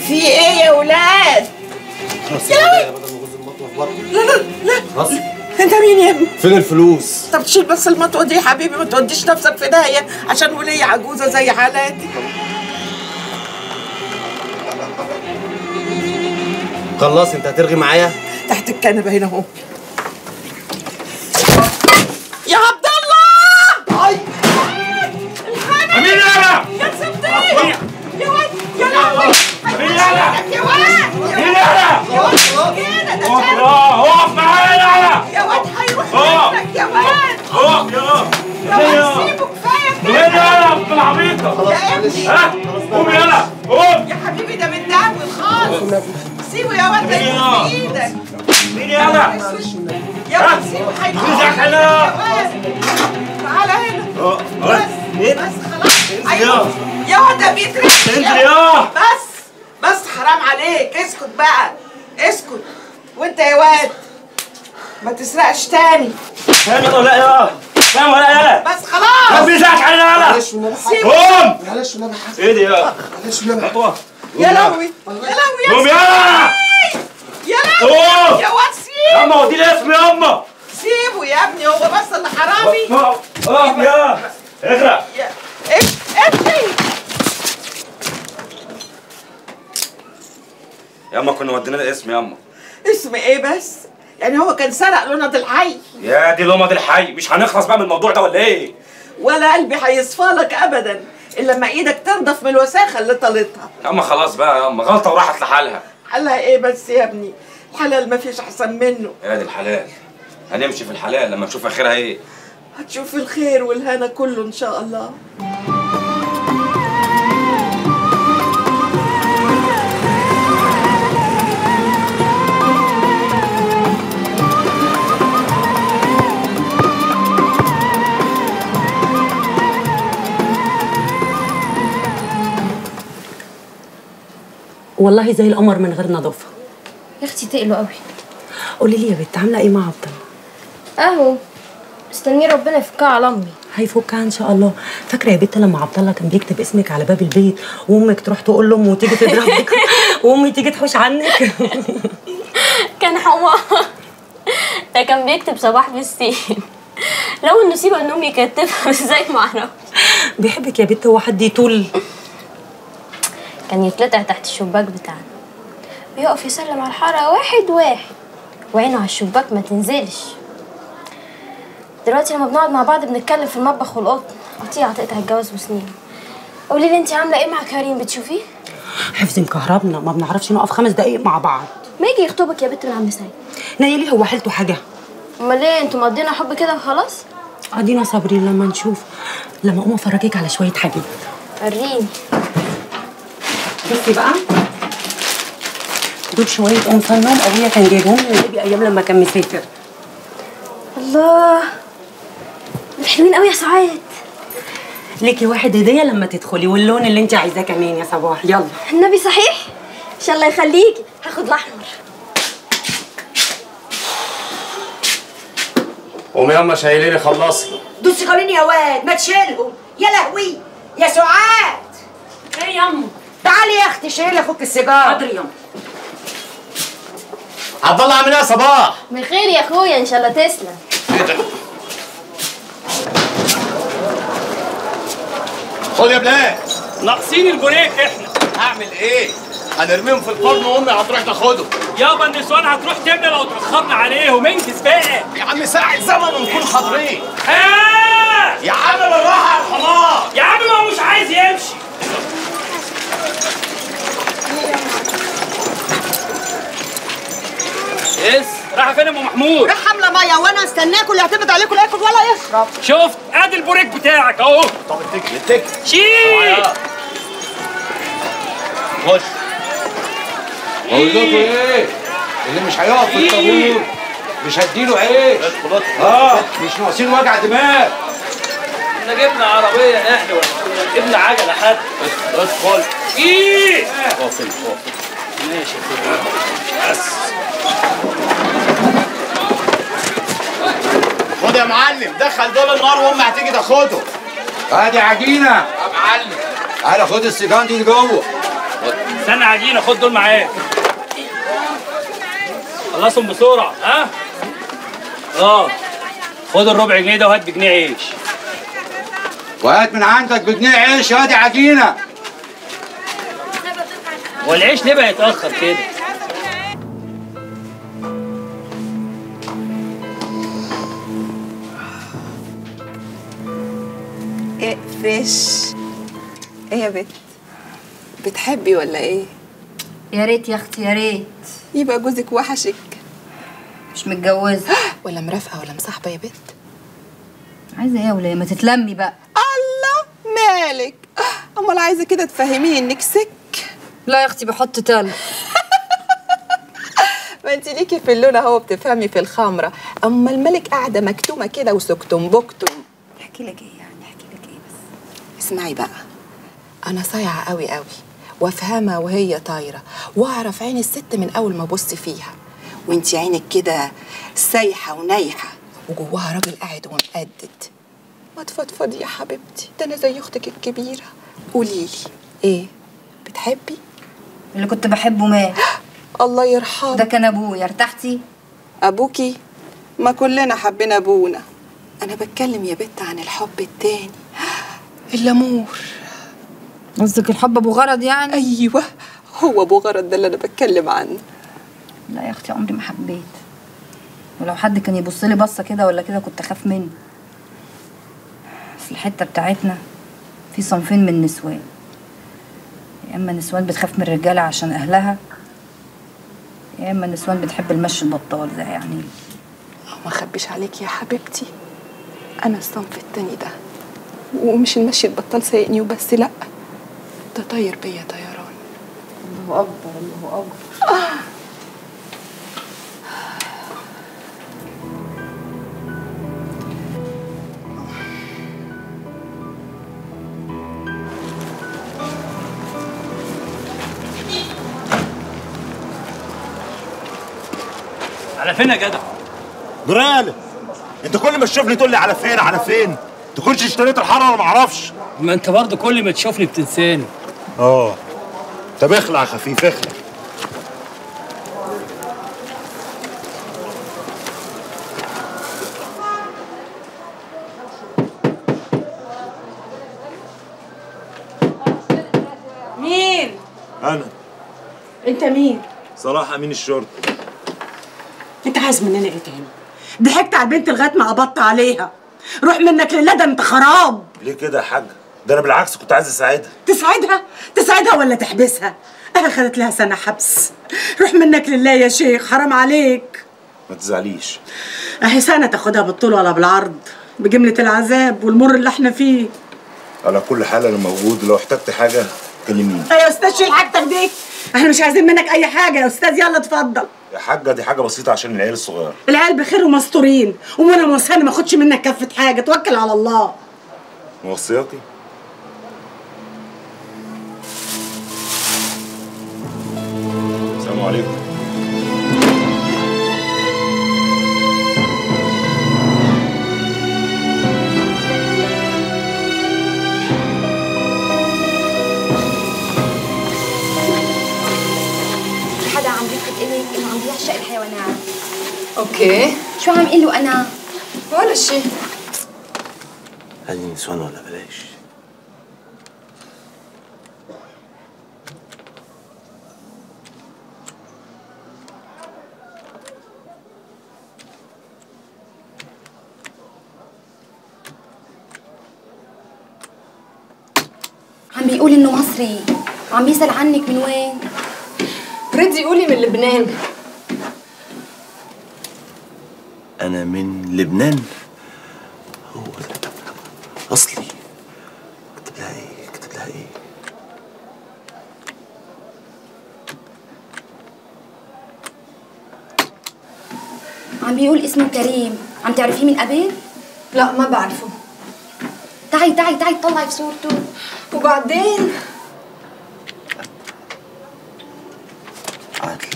في ايه يا ولاد خلاص يا لهوي. بدل ما اغز المطوه في بطني لا لا لا خلاص انت مين يا ابني فين الفلوس طب تشيل بس المطوه دي يا حبيبي ما توديش نفسك في داهيه عشان ولية عجوزه زي حالاتي خلاص انت هترغي معايا تحت الكنبه هنا اهو يا عبد الله اي مين يلا؟ يا صديق يا واد يا لهوي مين يلا؟ يا واد مين يلا؟ يا واد كده ده اقف شرب. يا اقف معايا يلا يا واد هيروح اقف. منك يا واد اقف يا يا واد سيبه كفايه مين كده يلا ابن العبيطه يا ابني ها قوم يلا قوم يا حبيبي ده متداول خالص سيبه يا واد ده يموت في ايدك مين يلا؟ يا واد سيبه هيموت مين زعك يا هنا؟ واد تعالى هنا اه، بس اه. مين؟ بس خلاص انزل ايوه يا واد ده بيترعش انزل يا بس بس حرام عليك اسكت بقى اسكت وانت يا واد ما تسرقش تاني فاهم ولا يا فاهم ولا يلا بس خلاص مين زعك علينا يلا معلش والنبي حاجه سيبه قوم معلش والنبي حاجه ايه دي يا معلش والنبي خطوه يا لهوي يا لهوي قوم يا يلا يا لهوي قوم يا واد سيبه ياما ودي لي اسمي ياما سيبه يا ابني هو بس اللي حرامي اقف اقف يا اغرق يا إيه- ابني ياما كنا ودينا الاسم ياما اسم ايه بس يعني هو كان سرق لونة الحي يا دي لمض الحي مش هنخلص بقى من الموضوع ده ولا ايه؟ ولا قلبي هيصفالك ابدا الا لما ايدك تنضف من الوساخه اللي طالتها ياما خلاص بقى ياما غلطه وراحت لحالها حالها ايه بس يا ابني الحلال ما فيش احسن منه يا دي الحلال هنمشي في الحلال لما نشوف اخرها ايه هتشوف الخير والهنا كله ان شاء الله والله زي القمر من غير نظافه يا اختي تقلوا قوي قولي لي يا بنت عامله ايه مع عبد الله اهو مستنيه ربنا يفكها على امي هيفكها ان شاء الله فاكره يا بنت لما عبد الله كان بيكتب اسمك على باب البيت وامك تروح تقول له وتيجي تضربك وامي تيجي تحوش عنك كان حمار ده كان بيكتب صباح بالسين لو انه سيبه ان امي يكتبها ازاي ما اعرفش بيحبك يا بنت هو حد يطول كان يتلطع تحت الشباك بتاعنا ويقف يسلم على الحارة واحد واحد وعينه على الشباك ما تنزلش دلوقتي لما بنقعد مع بعض بنتكلم في المطبخ والقط قطيعة هتقطع الجواز بسنين قولي لي انت عامله ايه مع كريم بتشوفيه حفظ مكهربنا ما بنعرفش نقف خمس دقايق مع بعض ما يجي يخطبك يا بنت من عم سعيد نايلي هو حيلته حاجه امال ليه انتوا مقضينا حب كده وخلاص ادينا صابرين لما نشوف لما اقوم افرجك على شويه حاجات وريني بصي بقى دول شويه قمصان نوم ابويا كان جايبهم لي من ايام لما كان مسافر الله دول حلوين قوي يا سعاد ليكي واحد هديه لما تدخلي واللون اللي انت عايزاه كمان يا صباح يلا النبي صحيح ان شاء الله يخليكي هاخد الاحمر قومي ياما شايليني خلصي دوسي قوليني يا واد ما تشيلهم يا لهوي يا سعاد ايه ياما تعالي يا اختي شيلي اخوك السيجار حاضر ياما عبد الله عامل ايه يا صباح بخير يا اخويا ان شاء الله تسلم خد يا بلال ناقصين البريك احنا هعمل ايه هنرميهم في الفرن وامي هتروح تاخدهم يابا النسوان هتروح تملى لو اتاخرنا عليهم انجز بقى يا عم ساعة زمن ونكون حاضرين آه! يا عم بالراحة على الحمار يا عم ما هو مش عايز يمشي اس راح فين ام محمود راح حامله ميه وانا استناكم اللي يعتمد عليكم لا ياكل ولا يشرب شفت ادي البريك بتاعك اهو طب اتكل اتكل شيل خش بقول لكم ايه اللي مش هيقف في الطابور مش هديله عيش اه مش ناقصين وجع دماغ احنا جبنا عربيه نحن ولا كنا جبنا عجله حتى ادخل ايه قافل قافل ماشي بس خد يا معلم دخل دول النار وامي هتيجي تاخده ادي عجينه يا معلم تعالى خد السيجان دي جوه استنى عجينه خد دول معاك خلصهم بسرعه ها اه خد الربع جنيه ده وهات بجنيه عيش وهات من عندك بجنيه عيش يا دي عجينه والعيش ليه بقى يتاخر كده اقفش ايه يا بت بتحبي ولا ايه يا ريت يا اختي يا ريت يبقى جوزك وحشك مش متجوزه ولا مرافقه ولا مصاحبه يا بت عايزه ايه يا وليه ما تتلمي بقى الله مالك امال عايزه كده تفهميني انك سك لا يا اختي بحط تل ما انت ليكي في اللون اهو بتفهمي في الخمره اما الملك قاعده مكتومه كده وسكتم بكتم احكي لك ايه يعني احكي لك ايه بس اسمعي بقى انا صايعه قوي قوي وافهمها وهي طايره واعرف عين الست من اول ما ابص فيها وانت عينك كده سايحه ونايحه وجواها راجل قاعد ومقدد ما تفضفضي يا حبيبتي ده انا زي اختك الكبيره قولي لي ايه بتحبي اللي كنت بحبه مات الله يرحمه ده كان ابويا ارتحتي ابوكي ما كلنا حبينا ابونا انا بتكلم يا بت عن الحب التاني الامور قصدك الحب ابو غرض يعني ايوه هو ابو غرض ده اللي انا بتكلم عنه لا يا اختي عمري ما حبيت ولو حد كان يبص لي بصه كده ولا كده كنت اخاف منه في الحته بتاعتنا في صنفين من النسوان يا اما نسوان بتخاف من الرجاله عشان اهلها يا اما نسوان بتحب المشي البطال ده يعني ما اخبيش عليك يا حبيبتي انا الصنف التاني ده ومش المشي البطال سايقني وبس لا ده طاير بيا طيران الله اكبر الله اكبر على فين يا جدع جرال انت كل ما تشوفني تقول لي على فين على فين تكونش اشتريت الحاره ولا معرفش ما انت برضه كل ما تشوفني بتنساني اه طب اخلع يا خفيف اخلع مين انا انت مين صلاح امين الشرطه انت عايز مننا ايه تاني ضحكت على البنت لغايه ما قبضت عليها روح منك لله ده انت خراب ليه كده يا حاج ده انا بالعكس كنت عايز اساعدها تساعدها تساعدها ولا تحبسها انا خدت لها سنه حبس روح منك لله يا شيخ حرام عليك ما تزعليش اهي سنه تاخدها بالطول ولا بالعرض بجمله العذاب والمر اللي احنا فيه على كل حال انا موجود لو احتجت حاجه كلميني يا استاذ شيل حاجتك دي احنا مش عايزين منك اي حاجه يا استاذ يلا اتفضل يا حاجه دي حاجه بسيطه عشان العيال الصغيره العيال بخير ومستورين وانا موصاني ما اخدش منك كفه حاجه توكل على الله موصياتي السلام عليكم في حدا عم بيفرض إلك إنه عم بيعشق الحيوانات اوكي شو عم قله أنا؟ ولا شيء هذه نسوان ولا بلاش عم بيقول إنه مصري وعم بيسأل عنك من وين؟ ردي قولي من لبنان انا من لبنان هو ده اصلي اكتب لها ايه اكتب لها ايه عم بيقول اسمه كريم عم تعرفيه من قبل؟ لا ما بعرفه تعي تعي تعي طلعي في صورته وبعدين عاتلك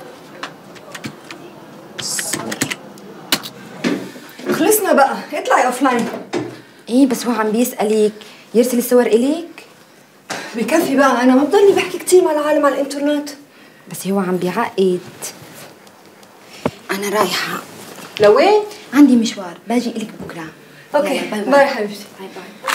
خلصنا بقى اطلعي اوف لاين ايه بس هو عم بيسألك يرسل الصور إليك؟ بيكفي بقى انا ما بضلني بحكي كتير مع العالم على الانترنت بس هو عم بيعقد انا رايحه لوين عندي مشوار باجي الك بكره اوكي يلا، باي باي. باي حبيبتي باي باي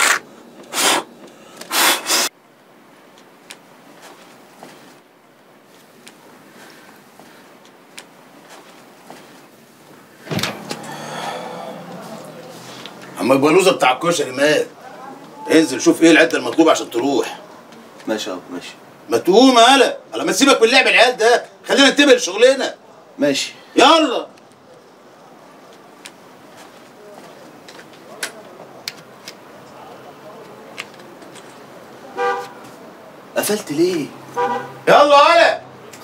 اما البلوزه بتاع الكشري مات انزل شوف ايه العده المطلوبه عشان تروح ماشي يا ابو ماشي ما تقوم هلا على ما تسيبك من لعب العيال ده خلينا ننتبه لشغلنا ماشي يلا قفلت ليه؟ يلا هلا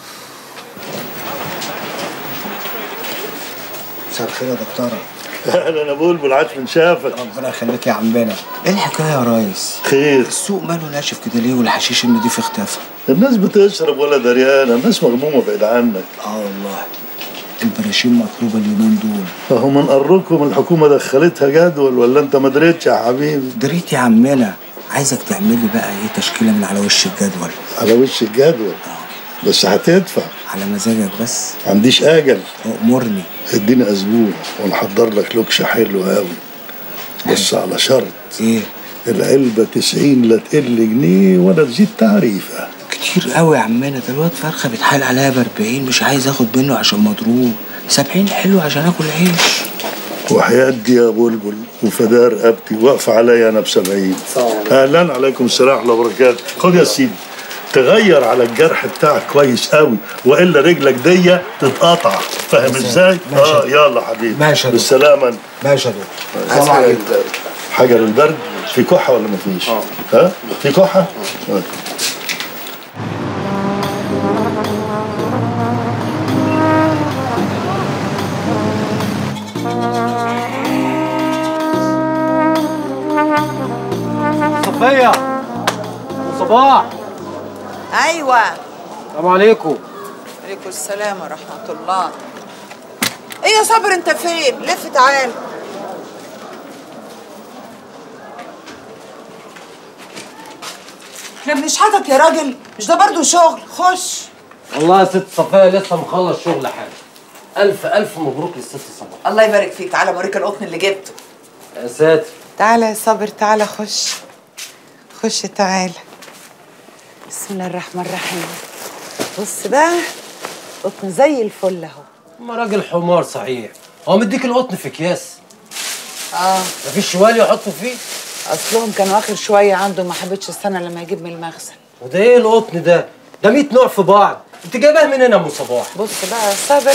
مساء الخير يا دكتورة اهلا انا بلبل عاش من شافك ربنا يخليك يا عمنا ايه الحكايه يا ريس خير السوق ماله ناشف كده ليه والحشيش النضيف اختفى الناس بتشرب ولا دريانه الناس مغمومه بعيد عنك اه والله البراشيم مطلوبه اليومين دول فهو من قركم الحكومه دخلتها جدول ولا انت ما دريتش يا حبيبي دريت يا عمنا عايزك تعملي بقى ايه تشكيله من على وش الجدول على وش الجدول بس هتدفع على مزاجك بس عنديش اجل امرني اديني اسبوع ونحضر لك لوكشه حلو قوي بس على شرط ايه العلبه 90 لا تقل جنيه ولا تزيد تعريفه كتير قوي يا عمنا ده الواد فرخه بيتحال عليها ب 40 مش عايز اخد منه عشان مضروب 70 حلو عشان اكل عيش وحياة دي يا بلبل وفداء رقبتي واقفة عليا أنا بسبعين أهلا عليكم السلام ورحمة الله وبركاته خد يا سيدي تغير على الجرح بتاعك كويس قوي والا رجلك دي تتقطع فاهم ماشي. ازاي؟ ماشي. اه يلا حبيبي ماشي يا دكتور. بالسلامة ماشي يا دكتور عايز السلام حاجة عليكم. للبرد. حاجة للبرد في كحة ولا مفيش؟ اه ها؟ في كحة؟ آه. صفية صباح ايوه السلام عليكم عليكم السلام ورحمه الله ايه يا صابر انت فين لف تعال احنا بنشحتك يا راجل مش ده برضو شغل خش والله يا ست صفية لسه مخلص شغل حاجة ألف ألف مبروك للست صباح الله يبارك فيك تعالى اوريك القطن اللي جبته يا ساتر تعالى يا صابر تعالى خش خش تعالى بسم الله الرحمن الرحيم بص بقى قطن زي الفل اهو ما راجل حمار صحيح هو مديك القطن في أكياس اه مفيش شوال يحطوا فيه اصلهم كانوا اخر شويه عنده ما حبيتش السنه لما يجيب من المخزن وده إيه القطن ده؟ ده 100 نوع في بعض أنت جايبها منين يا أم صباح؟ بص بقى يا صابر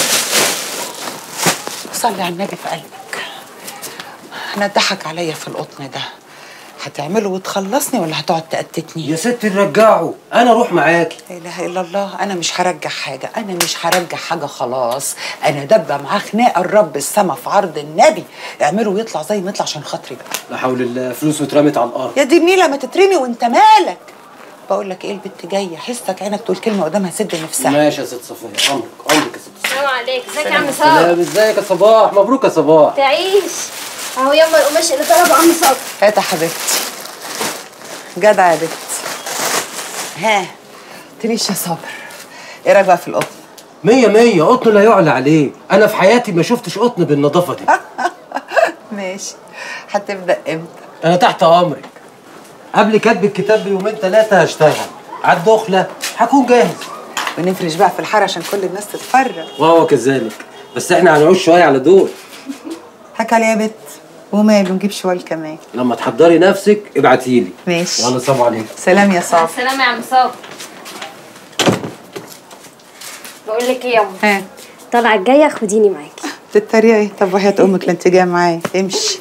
صلي على النبي في قلبك انا اتضحك عليا في القطن ده هتعمله وتخلصني ولا هتقعد تقتتني يا ست نرجعه أنا أروح معاكي لا اله الا الله انا مش هرجع حاجه انا مش هرجع حاجه خلاص انا دبه معاه خناقه الرب السما في عرض النبي اعمله ويطلع زي ما يطلع عشان خاطري بقى لا حول الله فلوس اترمت على الأرض يا دي النيله ما تترمي وانت مالك بقول لك ايه البت جايه حسك عينك تقول كلمه قدامها سد نفسها ماشي يا ست صفية عمرك عمرك يا ست السلام عليكم ازيك يا عم سلام صابر ازيك يا صباح مبروك يا صباح تعيش اهو يما القماش اللي طلبه عم صابر هات يا حبيبتي جدع يا بت ها تريش يا صابر ايه رايك بقى في القطن مية مية قطن لا يعلى عليه أنا في حياتي ما شفتش قطن بالنظافة دي ماشي هتبدا امتى أنا تحت أمرك قبل كتب الكتاب بيومين ثلاثة هشتغل على الدخلة هكون جاهز ونفرش بقى في الحاره عشان كل الناس تتفرج وهو كذلك بس احنا هنعوش شوية على دول حكى لي يا بت وماله نجيب شوال كمان لما تحضري نفسك ابعتيلي ماشي يلا سلام عليكم سلام يا صابر السلام يا عم صابر بقول لك ايه يا أم؟ ها طالعه الجايه خديني معاكي تتريقي طب وحياة امك لا انت جايه معايا امشي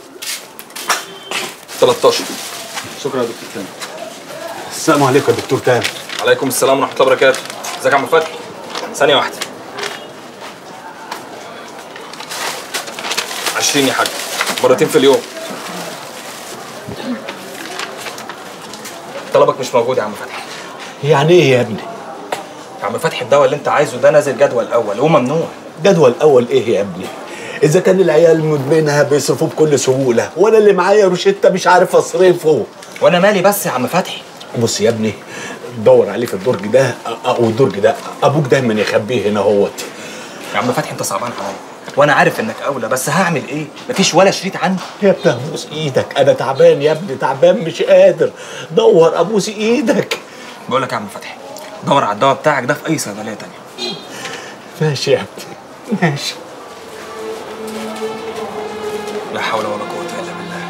13 شكرا يا دكتور تامر السلام عليكم يا دكتور تامر عليكم السلام ورحمه الله وبركاته ازيك يا عم فتحي ثانيه واحده 20 يا حاج مرتين في اليوم طلبك مش موجود يا عم فتحي يعني ايه يا ابني؟ يا عم فتحي الدواء اللي انت عايزه ده نازل جدول اول وممنوع جدول اول ايه يا ابني؟ اذا كان العيال مدمنها بيصرفوه بكل سهوله وانا اللي معايا روشته مش عارف اصرفه وانا مالي بس يا عم فتحي بص يا ابني دور عليه في الدرج ده او الدرج ده ابوك دايما يخبيه هنا اهوت يا عم فتحي انت صعبان عليا وانا عارف انك اولى بس هعمل ايه مفيش ولا شريط عندي يا ابني ابوس ايدك انا تعبان يا ابني تعبان مش قادر دور ابوس ايدك بقول لك يا عم فتحي دور على الدواء بتاعك ده في اي صيدليه تانية ماشي يا ابني ماشي لا حول ولا قوه الا بالله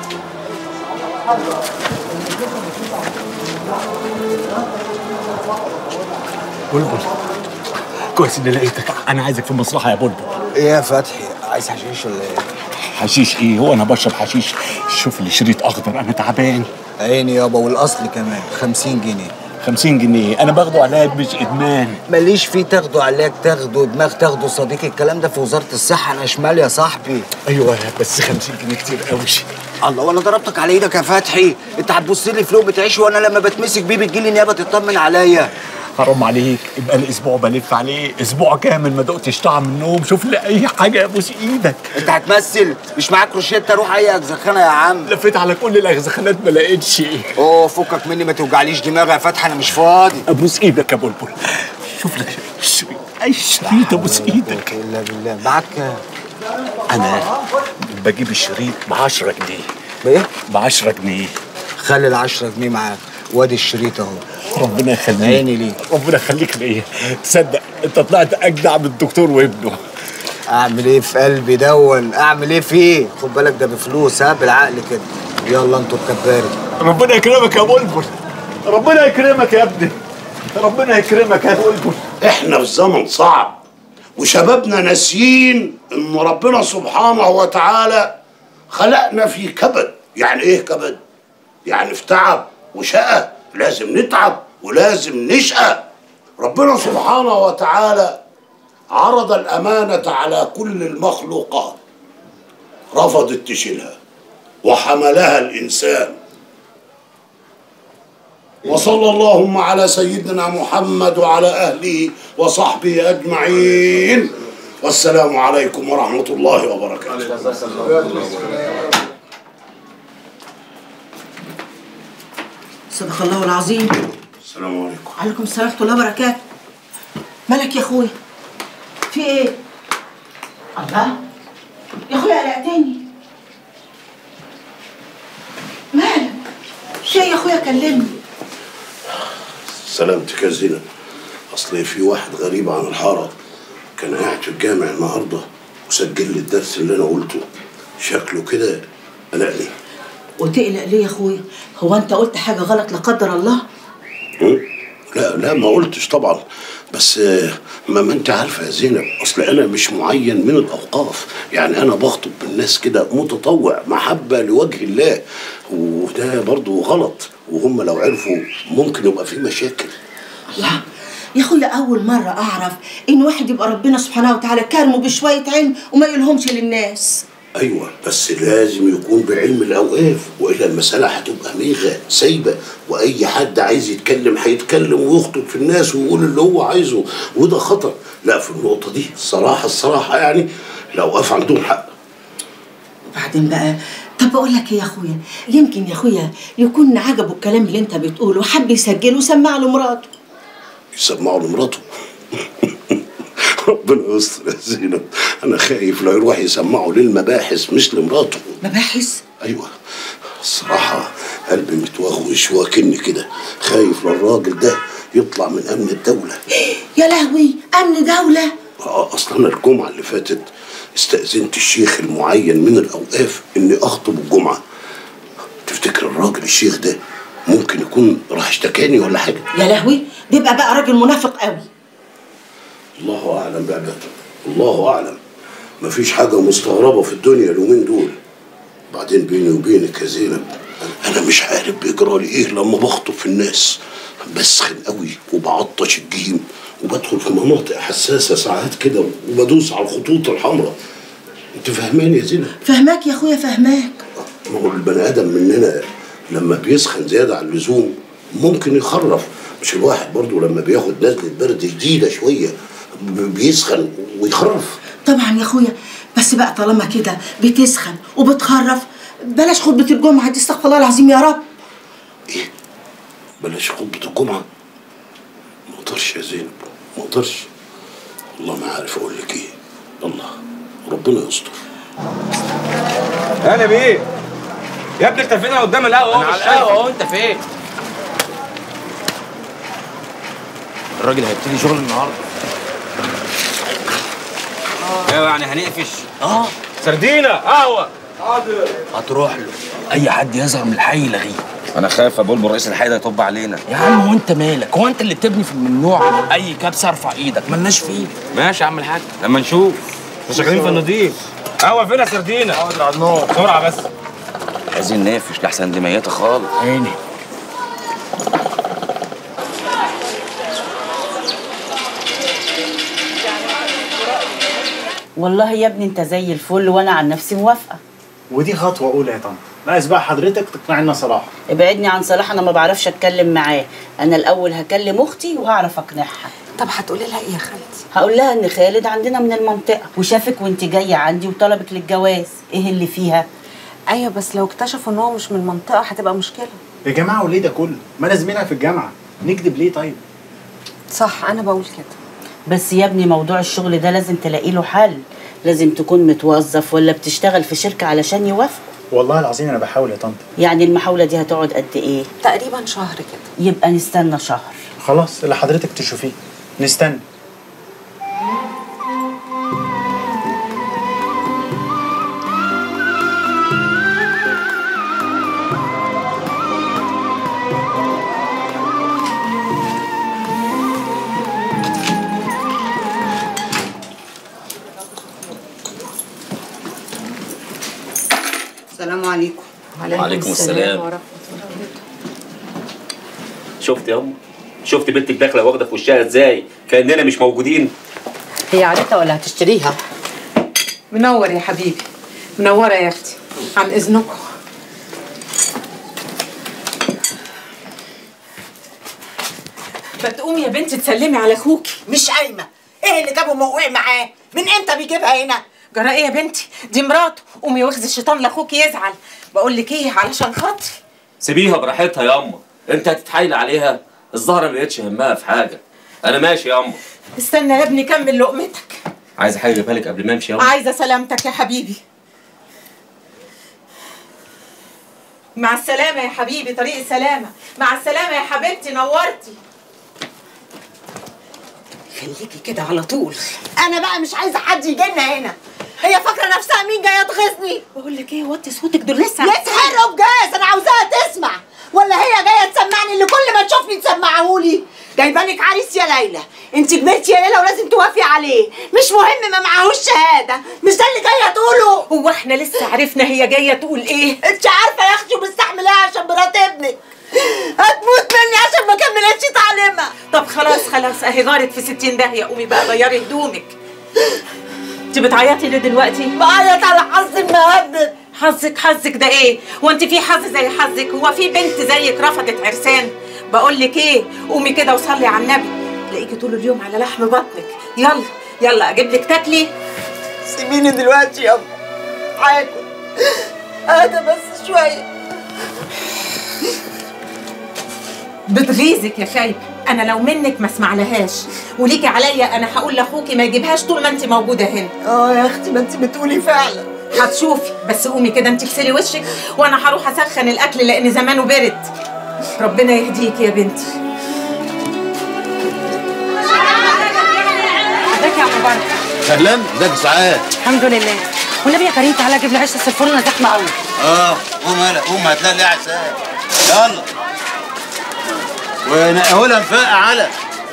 بلبل كويس اني لقيتك انا عايزك في مصلحه يا بلبل ايه يا فتحي عايز حشيش ولا ايه؟ حشيش ايه هو انا بشرب حشيش شوف لي شريط اخضر انا تعبان عيني يابا والاصل كمان 50 جنيه 50 جنيه انا باخده علاج مش ادمان ماليش فيه تاخده علاج تاخده دماغ تاخده صديقي الكلام ده في وزاره الصحه انا شمال يا صاحبي ايوه بس 50 جنيه كتير قوي الله وانا ضربتك على ايدك يا فتحي انت هتبص لي في لقمه عيش وانا لما بتمسك بيه بتجيلي نيابه تطمن عليا حرام عليك يبقى لي اسبوع بلف عليه اسبوع كامل ما دقتش طعم النوم شوف لي اي حاجه ابوس ايدك انت هتمثل مش معاك روشته روح اي اجزخانه يا عم لفيت على كل الاغزخانات ما لقيتش اوه فكك مني ما توجعليش دماغي يا فتحي انا مش فاضي ابوس ايدك يا بلبل شوف لك شريط اي شريط ابوس ايدك الا بالله معاك كام؟ انا بجيب الشريط ب 10 جنيه بايه؟ ب 10 جنيه خلي ال 10 جنيه معاك وادي الشريط اهو ربنا يخليك عيني ليك ربنا يخليك ليا تصدق انت طلعت اجدع من الدكتور وابنه اعمل ايه في قلبي دون اعمل ايه فيه خد بالك ده بفلوس ها بالعقل كده يلا انتوا الكباري ربنا يكرمك يا بلبل ربنا يكرمك يا ابني ربنا يكرمك يا بلبل احنا في زمن صعب وشبابنا ناسيين ان ربنا سبحانه وتعالى خلقنا في كبد يعني ايه كبد يعني في تعب وشقة لازم نتعب ولازم نشقى ربنا سبحانه وتعالى عرض الأمانة على كل المخلوقات رفضت تشيلها وحملها الإنسان وصلى اللهم على سيدنا محمد وعلى أهله وصحبه أجمعين والسلام عليكم ورحمة الله وبركاته صدق الله العظيم السلام عليكم عليكم السلام ورحمه الله وبركاته مالك يا اخويا في ايه الله يا اخويا قلقتني مالك في إيه يا اخويا كلمني سلامتك يا زينب اصل في واحد غريب عن الحاره كان قاعد في الجامع النهارده وسجل لي الدرس اللي انا قلته شكله كده قلقني وتقلق ليه يا اخويا هو انت قلت حاجه غلط لا قدر الله م? لا لا ما قلتش طبعا بس آه، ما, ما انت عارفه يا زينب اصل انا مش معين من الاوقاف يعني انا بخطب بالناس كده متطوع محبه لوجه الله وده برضو غلط وهم لو عرفوا ممكن يبقى في مشاكل الله يا اخويا اول مره اعرف ان واحد يبقى ربنا سبحانه وتعالى كرمه بشويه علم وما يقولهمش للناس ايوه بس لازم يكون بعلم الاوقاف والا المساله هتبقى ميغه سايبه واي حد عايز يتكلم هيتكلم ويخطب في الناس ويقول اللي هو عايزه وده خطر لا في النقطه دي الصراحه الصراحه يعني الاوقاف عندهم حق وبعدين بقى طب بقول لك ايه يا اخويا يمكن يا اخويا يكون عجبه الكلام اللي انت بتقوله وحب يسجله وسمع له مراته يسمعوا لمراته ربنا يستر يا زينب انا خايف لا يروح يسمعوا للمباحث مش لمراته مباحث ايوه الصراحه قلبي متوغوش واكني كده خايف للراجل ده يطلع من امن الدوله يا لهوي امن دوله آه، اصلا انا الجمعه اللي فاتت استاذنت الشيخ المعين من الاوقاف اني اخطب الجمعه تفتكر الراجل الشيخ ده ممكن يكون راح اشتكاني ولا حاجه يا لهوي بيبقى بقى راجل منافق قوي الله اعلم بقى بقى. الله اعلم مفيش حاجه مستغربه في الدنيا اليومين دول بعدين بيني وبينك يا زينب انا مش عارف بيجرى لي ايه لما بخطب في الناس بسخن قوي وبعطش الجيم وبدخل في مناطق حساسه ساعات كده وبدوس على الخطوط الحمراء انت فاهماني يا زينب فهماك يا اخويا فهماك ما هو البني ادم مننا لما بيسخن زياده عن اللزوم ممكن يخرف مش الواحد برضو لما بياخد نزله برد جديده شويه ب- بيسخن ويخرف طبعا يا اخويا بس بقى طالما كده بتسخن وبتخرف بلاش خطبه الجمعه دي استغفر الله العظيم يا رب بلاش خطبة الجمعة ما اقدرش يا زينب ما اقدرش والله ما عارف اقول لك ايه الله ربنا يستر انا بيه يا ابني انت فين قدام القهوه انا على القهوه اهو انت فين الراجل هيبتدي شغل النهارده ايوه يعني هنقفش اه سردينه قهوه حاضر هتروح له اي حد يظهر من الحي يلغيه انا خايف ابو البر رئيس الحي ده يطب علينا يا عم وانت مالك هو انت اللي بتبني في الممنوع اي كبسه ارفع ايدك ملناش فيه ماشي يا عم الحاج لما نشوف احنا شغالين في النضيف قهوه فين يا سردينه حاضر على النار بسرعه بس عايزين نقفش لحسن دي ميته خالص عيني والله يا ابني انت زي الفل وانا عن نفسي موافقه ودي خطوه اولى يا طنط ناقص بقى حضرتك تقنعنا صلاح ابعدني عن صلاح انا ما بعرفش اتكلم معاه انا الاول هكلم اختي وهعرف اقنعها طب هتقولي لها ايه يا خالتي هقول لها ان خالد عندنا من المنطقه وشافك وانت جايه عندي وطلبك للجواز ايه اللي فيها ايوه بس لو اكتشفوا ان هو مش من المنطقه هتبقى مشكله يا جماعه وليه ده كله ما انا زميلها في الجامعه نكذب ليه طيب صح انا بقول كده بس يا ابني موضوع الشغل ده لازم تلاقي له حل لازم تكون متوظف ولا بتشتغل في شركه علشان يوافق والله العظيم انا بحاول يا طنط يعني المحاوله دي هتقعد قد ايه تقريبا شهر كده يبقى نستنى شهر خلاص اللي حضرتك تشوفيه نستنى السلام عليكم وعليكم السلام. ورحمة شفت يا ام شفت بنتك داخله واخده في وشها ازاي كاننا مش موجودين هي عادتها ولا هتشتريها؟ منور يا حبيبي منورة يا أختي عن إذنكم بتقومي يا بنتي تسلمي على أخوكي مش قايمه ايه اللي جابه موقع معاه من امتى بيجيبها هنا جرى إيه يا بنتي دي مراته قومي واخدي الشيطان لأخوكي يزعل بقول لك إيه علشان خاطري سيبيها براحتها يا اما انت هتتحايل عليها الزهره ما لقيتش همها في حاجه انا ماشي يا اما استنى يا ابني كمل لقمتك عايز حاجه اجيبها لك قبل ما امشي يا اما عايزة سلامتك يا حبيبي مع السلامة يا حبيبي طريق السلامة مع السلامة يا حبيبتي نورتي خليكي كده على طول انا بقى مش عايزه حد يجي لنا هنا هي فاكره نفسها مين جايه تغيظني بقول لك ايه وطي صوتك دول لسه يتحرقوا بجاز انا عاوزاها تسمع ولا هي جايه تسمعني اللي كل ما تشوفني تسمعهولي جايبالك عريس يا ليلى انت كبرتي يا ليلى ولازم توافقي عليه مش مهم ما معهوش شهاده مش ده اللي جايه تقوله هو احنا لسه عرفنا هي جايه تقول ايه انت عارفه يا اختي ومستحملاها عشان مرات ابنك هتموت مني عشان ما كملتش تعليمها طب خلاص خلاص اهي غارت في 60 داهيه قومي بقى غيري هدومك انت بتعيطي ليه دلوقتي بعيط على حظي المهبب حظك حظك ده ايه هو انت في حظ زي حظك هو في بنت زيك رفضت عرسان بقول لك ايه قومي كده وصلي على النبي تلاقيكي طول اليوم على لحم بطنك يلا يلا اجيب لك تاكلي سيبيني دلوقتي يابا هاكل اهدى بس شويه بتغيظك يا خايبه انا لو منك ما اسمعلهاش وليكي عليا انا هقول لاخوكي ما يجيبهاش طول ما انت موجوده هنا اه يا اختي ما انت بتقولي فعلا هتشوفي بس قومي كده انت اغسلي وشك وانا هروح اسخن الاكل لان زمانه برد ربنا يهديك يا بنتي ازيك يا ابو بركه اهلا ازيك يا سعاد الحمد لله والنبي يا كريم تعالى جيب لي عيش الفرن زحمه قوي اه قوم هلا قوم هتلاقي لي عسل يلا ونقهولها مفقع على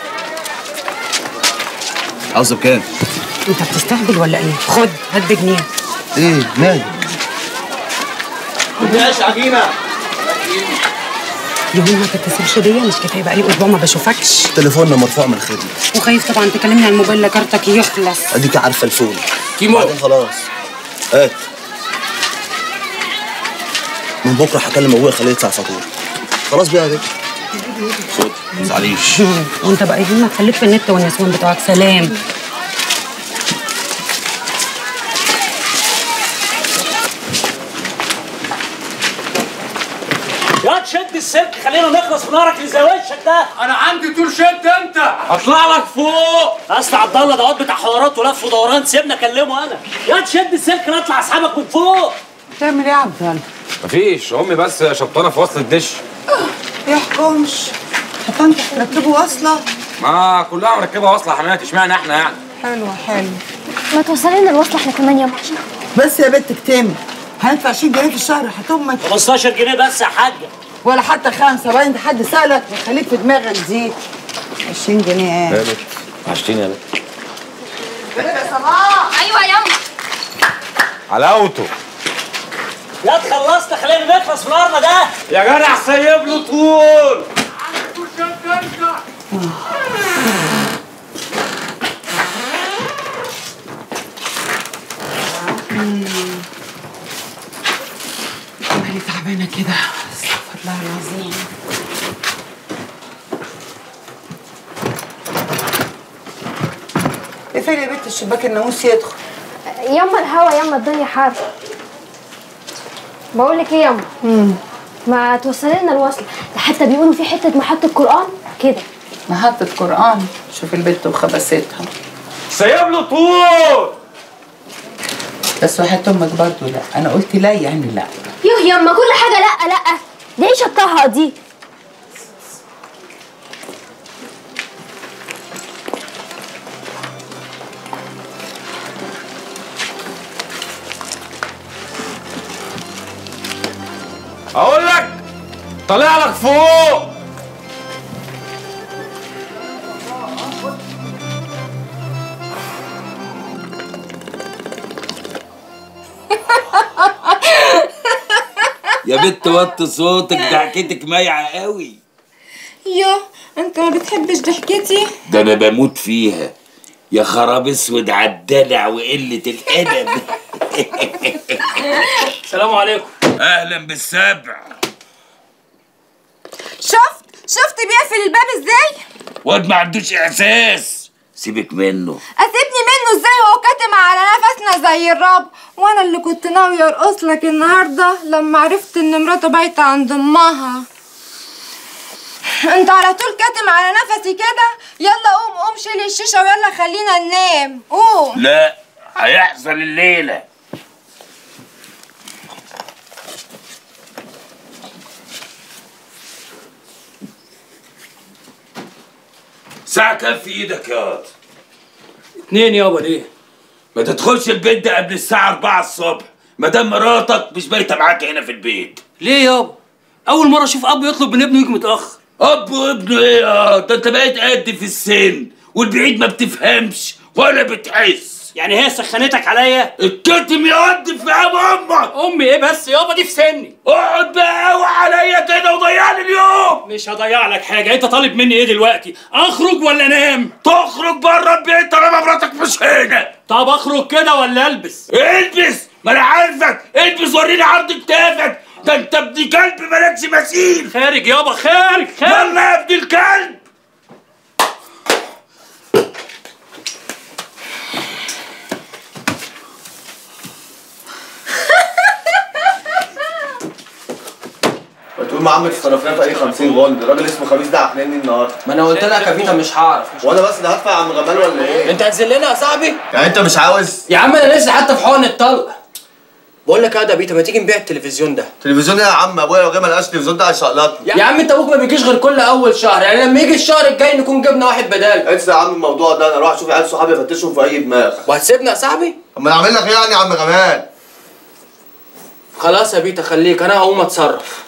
عاوزه بكام؟ انت بتستهبل ولا ايه خد هات بجنيه ايه مالك؟ مفيهاش عجينه يهون ما تتصلش بيا مش كفايه بقى لي اسبوع ما بشوفكش تليفوننا مرفوع من الخدمه وخايف طبعا تكلمني على الموبايل لا كارتك يخلص اديك عارفه الفول كيمو. بعدين خلاص هات من بكره هكلم ابويا خليه يدفع فاتوره خلاص بقى يا بيه خد ما تزعليش وانت بقى يهون ما تخليك في النت والنسوان بتوعك سلام يا تشد السلك خليه علينا ونخلص من نارك اللي زي وشك ده انا عندي طول شد انت هطلع لك فوق اصل عبد الله دوت بتاع حوارات ولف ودوران سيبنا اكلمه انا يا تشد السلك انا اطلع اسحبك من فوق تعمل ايه يا عبد الله؟ مفيش امي بس شبطانه في وسط الدش يحكمش حتى انت تركبوا وصله ما كلها مركبه واصله حماتي اشمعنى احنا يعني حلو حلو ما توصلي لنا الوصله احنا كمان يا بس يا بنت كتمي هندفع 20 جنيه في الشهر هتمك 15 جنيه بس يا حاجه ولا حتى خمسه باين حد سالك وخليك في دماغك دي 20 جنيه ايه؟ عشتيني يا بنت بنت يا صلاح ايوه ياما حلاوته يا تخلصنا خلينا نخلص من نارنا ده يا جدع سيب له طول مالي تعبانه كده استغفر الله العظيم اقفلي يا بنت الشباك الناموس يدخل ياما الهوا ياما الدنيا حر بقول لك ايه ياما ما توصلي لنا الوصله ده حتى بيقولوا في حته محطه قران كده محطة قرآن شوف البنت وخبستها سيب له طول بس وحياة امك برضه لا انا قلت لا يعني لا يوه ياما كل حاجه لا لا دي ايش الطهقه دي اقول لك طالع لك فوق يا بنت وطي صوتك ضحكتك مايعه قوي يا انت ما بتحبش ضحكتي ده انا بموت فيها يا خراب اسود عالدلع وقله الادب السلام عليكم اهلا بالسبع شفت شفت بيقفل الباب ازاي واد ما عندوش احساس سيبك منه اسيبني منه ازاي هو كاتم على نفسنا زي الرب وانا اللي كنت ناويه ارقص لك النهارده لما عرفت ان مراته بايته عند امها انت على طول كاتم على نفسي كده يلا قوم قوم شيل الشيشه ويلا خلينا ننام قوم لا هيحصل الليله ساعة كام في ايدك يا واد؟ اتنين يابا ليه؟ ما تدخلش البيت ده قبل الساعة 4 الصبح ما دام مراتك مش بايتة معاك هنا في البيت ليه يابا؟ أول مرة أشوف أب يطلب من ابنه يجي متأخر اب وابنه ايه اه ده انت بقيت قد في السن والبعيد ما بتفهمش ولا بتحس يعني هي سخنتك عليا؟ الكتم يا واد فهم امك أمي إيه بس يابا دي في سني اقعد بقى قوي عليا كده وضيع لي اليوم مش هضيع لك حاجة أنت طالب مني إيه دلوقتي؟ أخرج ولا أنام؟ تخرج بره البيت طالما مراتك مش هنا طب أخرج كده ولا ألبس؟ البس ما انا عارفك البس وريني عرض كتافك ده انت ابن كلب مالكش مثيل خارج يابا خارج خارج يلا يا ابن الكلب بتقول مع عمك الصرفيه في اي 50 جولد الراجل اسمه خميس ده عقلاني النهارده ما انا قلت لك يا فيتا مش هعرف وانا بس اللي هدفع يا عم غمال ولا ايه؟ انت هتذلنا يا صاحبي يعني انت مش عاوز يا عم انا لسه حتى في حقن الطلق بقول لك ايه يا بيتا ما تيجي نبيع التلفزيون ده تلفزيون ايه يا عم ابويا لو جه ما لقاش تلفزيون ده هيشقلطني يا عم انت ابوك ما بيجيش غير كل اول شهر يعني لما يجي الشهر الجاي نكون جبنا واحد بداله انسى يا عم الموضوع ده انا اروح اشوف عيال صحابي افتشهم في اي دماغ وهتسيبنا يا صاحبي اما انا اعمل لك ايه يعني يا عم غمال خلاص يا بيتا خليك انا هقوم اتصرف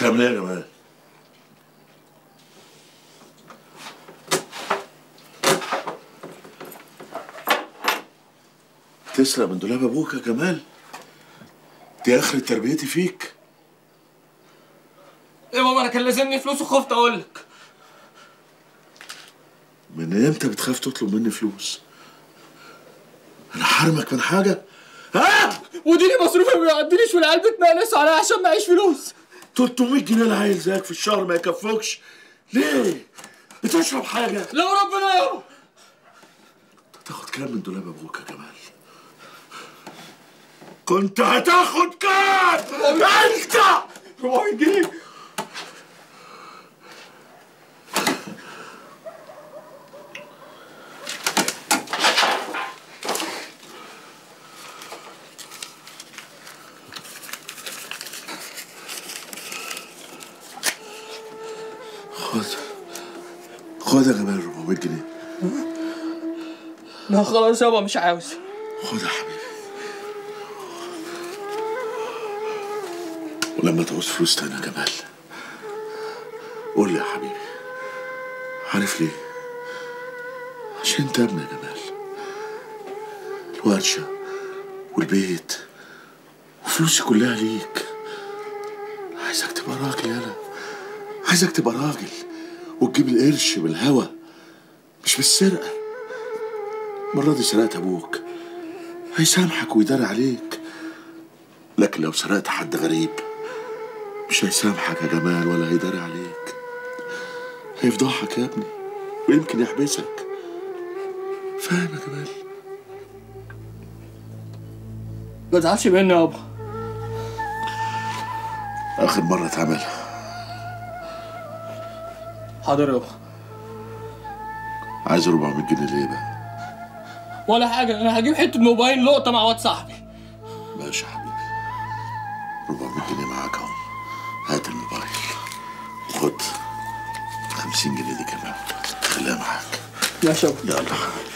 بتعمل ايه يا جمال؟ تسرق من دولاب ابوك يا جمال دي اخر تربيتي فيك يا بابا انا كان لازمني فلوس وخفت اقول لك من امتى بتخاف تطلب مني فلوس انا حرمك من حاجه ها وديني مصروفي ما بيعديليش والعيال بتنقلصوا عليا عشان معيش فلوس 300 جنيه العيل زيك في الشهر ما يكفوكش ليه بتشرب حاجه لا ربنا يابا تاخد كام من دولاب ابوك يا جمال كنت هتاخد كام انت 400 جنيه خد خد يا جمال 400 جنيه لا خلاص يابا مش عاوز خد يا حبيبي ولما تعوز فلوس تاني يا جمال قول لي يا حبيبي عارف ليه؟ عشان انت ابني يا جمال الورشة والبيت وفلوسي كلها ليك عايزك تبقى راجل يالا عايزك تبقى راجل وتجيب القرش بالهوا مش بالسرقة المرة دي سرقت أبوك هيسامحك ويدار عليك لكن لو سرقت حد غريب مش هيسامحك يا جمال ولا هيدار عليك هيفضحك يا ابني ويمكن يحبسك فاهم يا جمال ما تزعلش مني يابا آخر مرة تعملها حاضر يابا عايز 400 جنيه ليه بقى؟ ولا حاجه انا هجيب حته موبايل لقطه مع واد صاحبي ماشي يا حبيبي 400 جنيه معاك اهو هات الموبايل خد 50 جنيه دي كمان خليها معاك ماشي يابا يلا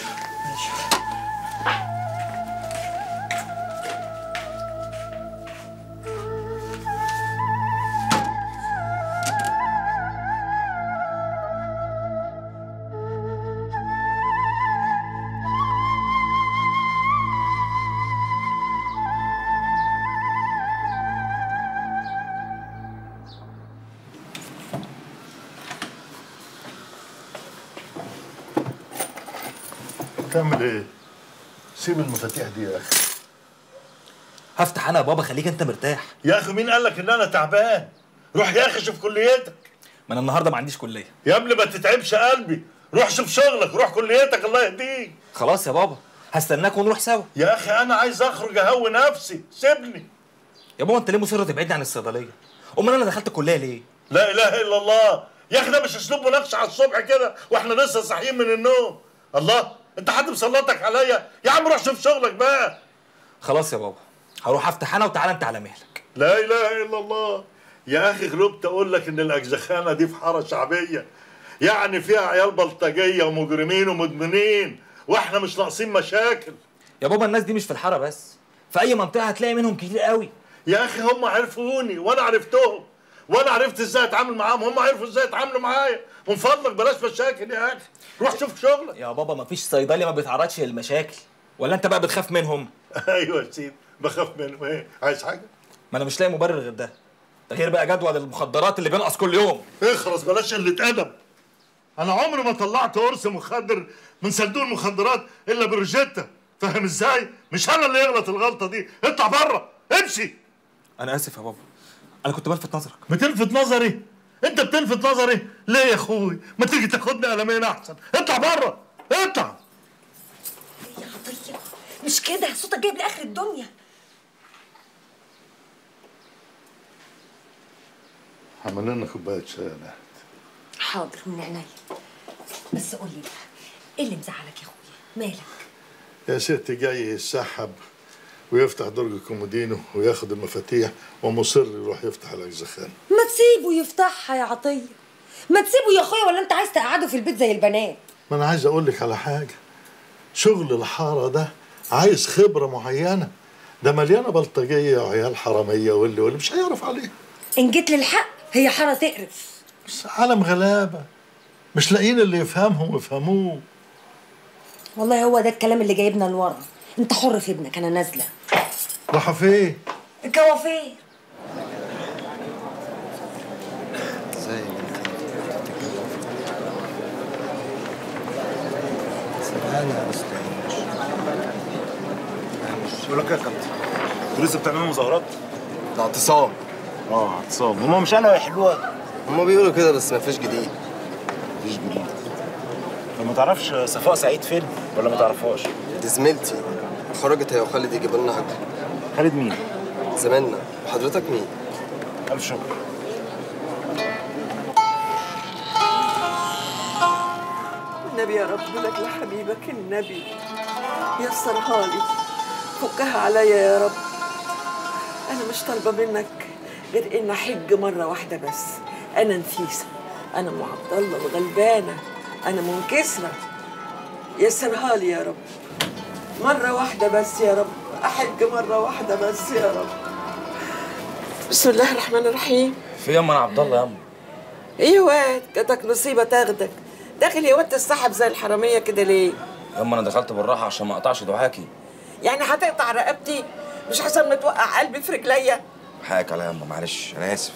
تعمل ايه؟ سيب المفاتيح دي يا اخي هفتح انا يا بابا خليك انت مرتاح يا اخي مين قال لك ان انا تعبان؟ روح يا اخي شوف كليتك ما انا النهارده ما عنديش كليه يا ابني ما تتعبش قلبي روح شوف شغلك روح كليتك الله يهديك خلاص يا بابا هستناك ونروح سوا يا اخي انا عايز اخرج اهوي نفسي سيبني يا بابا انت ليه مصر تبعدني عن الصيدليه امال انا دخلت الكليه ليه لا اله الا الله يا اخي ده مش اسلوب مناقشه على الصبح كده واحنا لسه صاحيين من النوم الله انت حد مسلطك عليا يا عم روح شوف شغلك بقى خلاص يا بابا هروح افتح انا وتعالى انت على مهلك لا اله الا الله يا اخي غلبت اقول لك ان الاجزخانه دي في حاره شعبيه يعني فيها عيال بلطجيه ومجرمين ومدمنين واحنا مش ناقصين مشاكل يا بابا الناس دي مش في الحاره بس في اي منطقه هتلاقي منهم كتير قوي يا اخي هم عرفوني وانا عرفتهم وانا عرفت ازاي اتعامل معاهم هم عرفوا ازاي يتعاملوا معايا من فضلك بلاش مشاكل يا اخي روح شوف شغلك يا بابا مفيش صيدلي ما بيتعرضش للمشاكل ولا انت بقى بتخاف منهم ايوه يا سيدي بخاف منهم ايه عايز حاجه ما انا مش لاقي مبرر غير ده ده غير بقى جدول المخدرات اللي بينقص كل يوم اخرس بلاش قله ادب انا عمري ما طلعت قرص مخدر من صندوق المخدرات الا بروجيتا فاهم ازاي مش انا اللي يغلط الغلطه دي اطلع بره امشي انا اسف يا بابا انا كنت بلفت نظرك بتلفت نظري انت بتلفت نظري ليه يا اخوي ما تيجي تاخدني قلمين احسن اطلع بره اطلع يا عطية مش كده صوتك جايب لاخر الدنيا عمل لنا كوبايه شاي يا نهد. حاضر من عينيا بس قول لي بقى ايه اللي مزعلك يا اخويا مالك يا ست جاي يسحب ويفتح درج الكومودينو وياخد المفاتيح ومصر يروح يفتح الاجزخان ما تسيبه يفتحها يا عطيه ما تسيبه يا اخويا ولا انت عايز تقعده في البيت زي البنات ما انا عايز اقول لك على حاجه شغل الحاره ده عايز خبره معينه ده مليانه بلطجيه وعيال حراميه واللي واللي مش هيعرف عليه ان جيت للحق هي حاره تقرف بس عالم غلابه مش لاقيين اللي يفهمهم ويفهموه والله هو ده الكلام اللي جايبنا لورا انت حر في ابنك انا نازله راحوا فين؟ الكوافير ازاي سبحانه يا استاذ بقول لك يا كابتن انتوا لسه بتعملوا مظاهرات؟ ده اعتصام اه اعتصام هما مش انا يحلوها هما بيقولوا كده بس مفيش جديد مفيش جديد طب ما تعرفش صفاء سعيد فين ولا ما تعرفهاش؟ دي زميلتي خرجت هي وخالد يجيبوا لنا حاجه خالد مين؟ زميلنا وحضرتك مين؟ ألف شكر النبي يا رب لك لحبيبك النبي يسرها لي فكها عليا يا رب انا مش طالبه منك غير ان احج مره واحده بس انا نفيسه انا ام عبد الله الغلبانه انا منكسره يسرها لي يا رب مره واحده بس يا رب احج مره واحده بس يا رب بسم الله الرحمن الرحيم في ياما انا عبد الله ياما ايه يا واد جاتك نصيبه تاخدك داخل يا واد تسحب زي الحراميه كده ليه ياما انا دخلت بالراحه عشان ما اقطعش دعاكي يعني هتقطع رقبتي مش حسن متوقع قلبي في رجليا حقك عليا ياما معلش انا اسف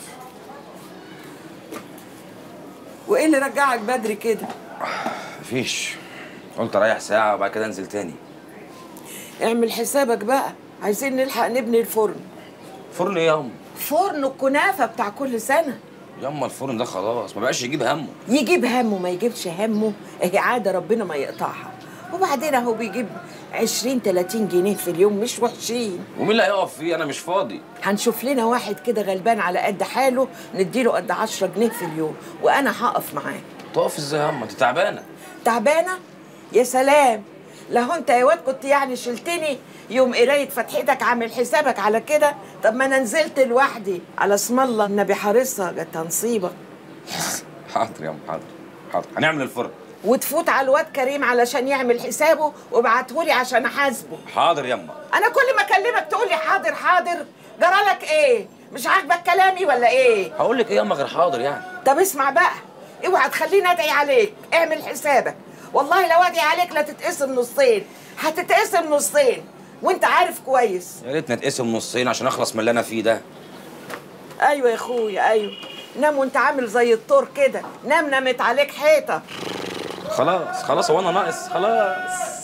وايه اللي رجعك بدري كده مفيش قلت اريح ساعه وبعد كده انزل تاني اعمل حسابك بقى عايزين نلحق نبني الفرن فرن ايه ياما فرن الكنافه بتاع كل سنه ياما الفرن ده خلاص ما بقاش يجيب همه يجيب همه ما يجيبش همه هي عاده ربنا ما يقطعها وبعدين اهو بيجيب 20 30 جنيه في اليوم مش وحشين ومين اللي هيقف فيه انا مش فاضي هنشوف لنا واحد كده غلبان على قد حاله نديله قد 10 جنيه في اليوم وانا هقف معاه تقف ازاي ياما انت تعبانه تعبانه يا سلام لو انت يا واد كنت يعني شلتني يوم قرايه فتحتك عامل حسابك على كده طب ما انا نزلت لوحدي على اسم الله النبي حارسها جت نصيبك حاضر ياما حاضر حاضر هنعمل الفرن وتفوت على الواد كريم علشان يعمل حسابه وابعتهولي عشان احاسبه حاضر ياما انا كل ما اكلمك تقولي حاضر حاضر جرالك ايه مش عاجبك كلامي ولا ايه هقول لك ايه ياما غير حاضر يعني طب اسمع بقى اوعى تخليني ادعي عليك اعمل حسابك والله لو ادعي عليك لا تتقسم نصين هتتقسم نصين وانت عارف كويس يا ريت نتقسم نصين عشان اخلص من اللي انا فيه ده ايوه يا اخويا ايوه نام وانت عامل زي الطور كده نام نامت عليك حيطه خلاص خلاص هو انا ناقص خلاص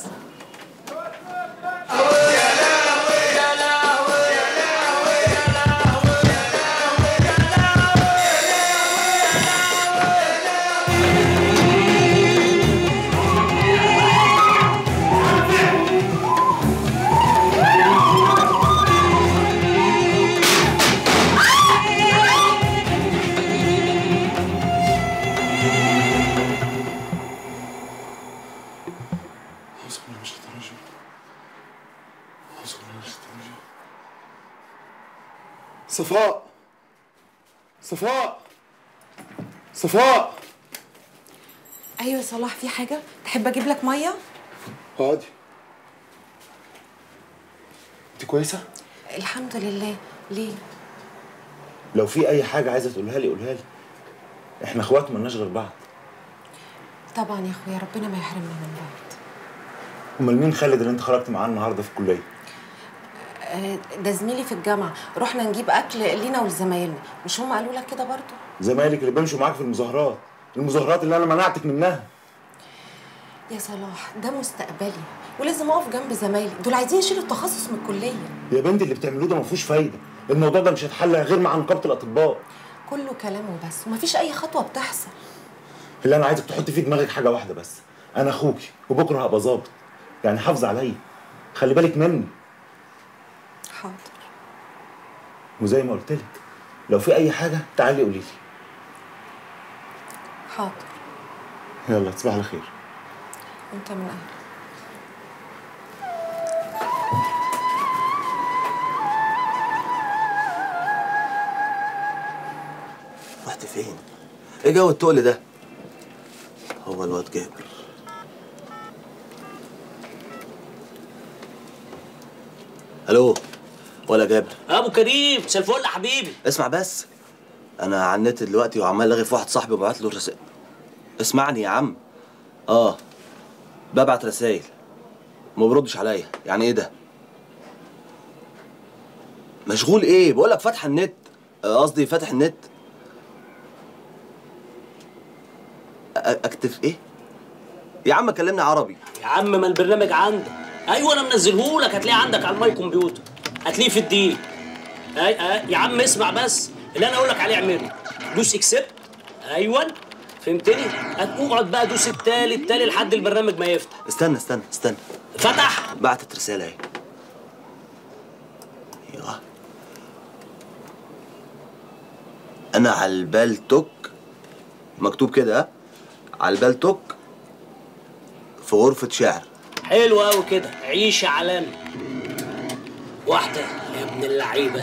أعوذ بالله من الشيطان الرجيم أعوذ بالله من الشيطان الرجيم صفاء صفاء صفاء ايوه يا صلاح في حاجه تحب اجيب لك ميه اقعدي انت كويسة؟ الحمد لله ليه لو في اي حاجه عايزه تقولها لي قولها لي احنا اخوات مالناش غير بعض طبعا يا اخويا ربنا ما يحرمنا من بعض امال مين خالد اللي انت خرجت معاه النهارده في الكليه آه، ده زميلي في الجامعه رحنا نجيب اكل لينا ولزمايلنا مش هم قالوا لك كده برضو زمايلك اللي بيمشوا معاك في المظاهرات المظاهرات اللي انا منعتك منها يا صلاح ده مستقبلي ولازم اقف جنب زمايلي دول عايزين يشيلوا التخصص من الكليه يا بنتي اللي بتعملوه ده ما فيهوش فايده الموضوع ده مش هيتحل غير مع نقابه الاطباء كله كلام وبس ومفيش اي خطوه بتحصل اللي انا عايزك تحط في دماغك حاجه واحده بس انا اخوكي وبكره هبقى ظابط يعني حافظ عليا خلي بالك مني حاضر وزي ما قلت لك لو في اي حاجه تعالي قولي لي حاضر يلا تصبح على خير انت من اهل رحت فين؟ ايه جو التقل ده؟ هو الواد جابر الو ولا جابر ابو كريم مساء الفل يا حبيبي اسمع بس انا على النت دلوقتي وعمال اغي في واحد صاحبي وببعت له رسائل اسمعني يا عم اه ببعت رسائل ما بيردش عليا يعني ايه ده مشغول ايه بقول لك فاتح النت آه، قصدي فاتح النت أ- اكتب ايه يا عم كلمني عربي يا عم ما البرنامج عندك ايوه انا منزله لك هتلاقيه عندك على الماي كمبيوتر هتلاقيه في الدين أي أي يا عم اسمع بس اللي انا اقول لك عليه اعمله دوس اكسبت ايوه فهمتني اقعد بقى دوس التالي التالي لحد البرنامج ما يفتح استنى استنى استنى فتح بعتت رسالة اهي ايوه انا على البال توك مكتوب كده ها على البال توك في غرفة شعر حلو قوي كده عيش يا عالمي واحده يا ابن اللعيبه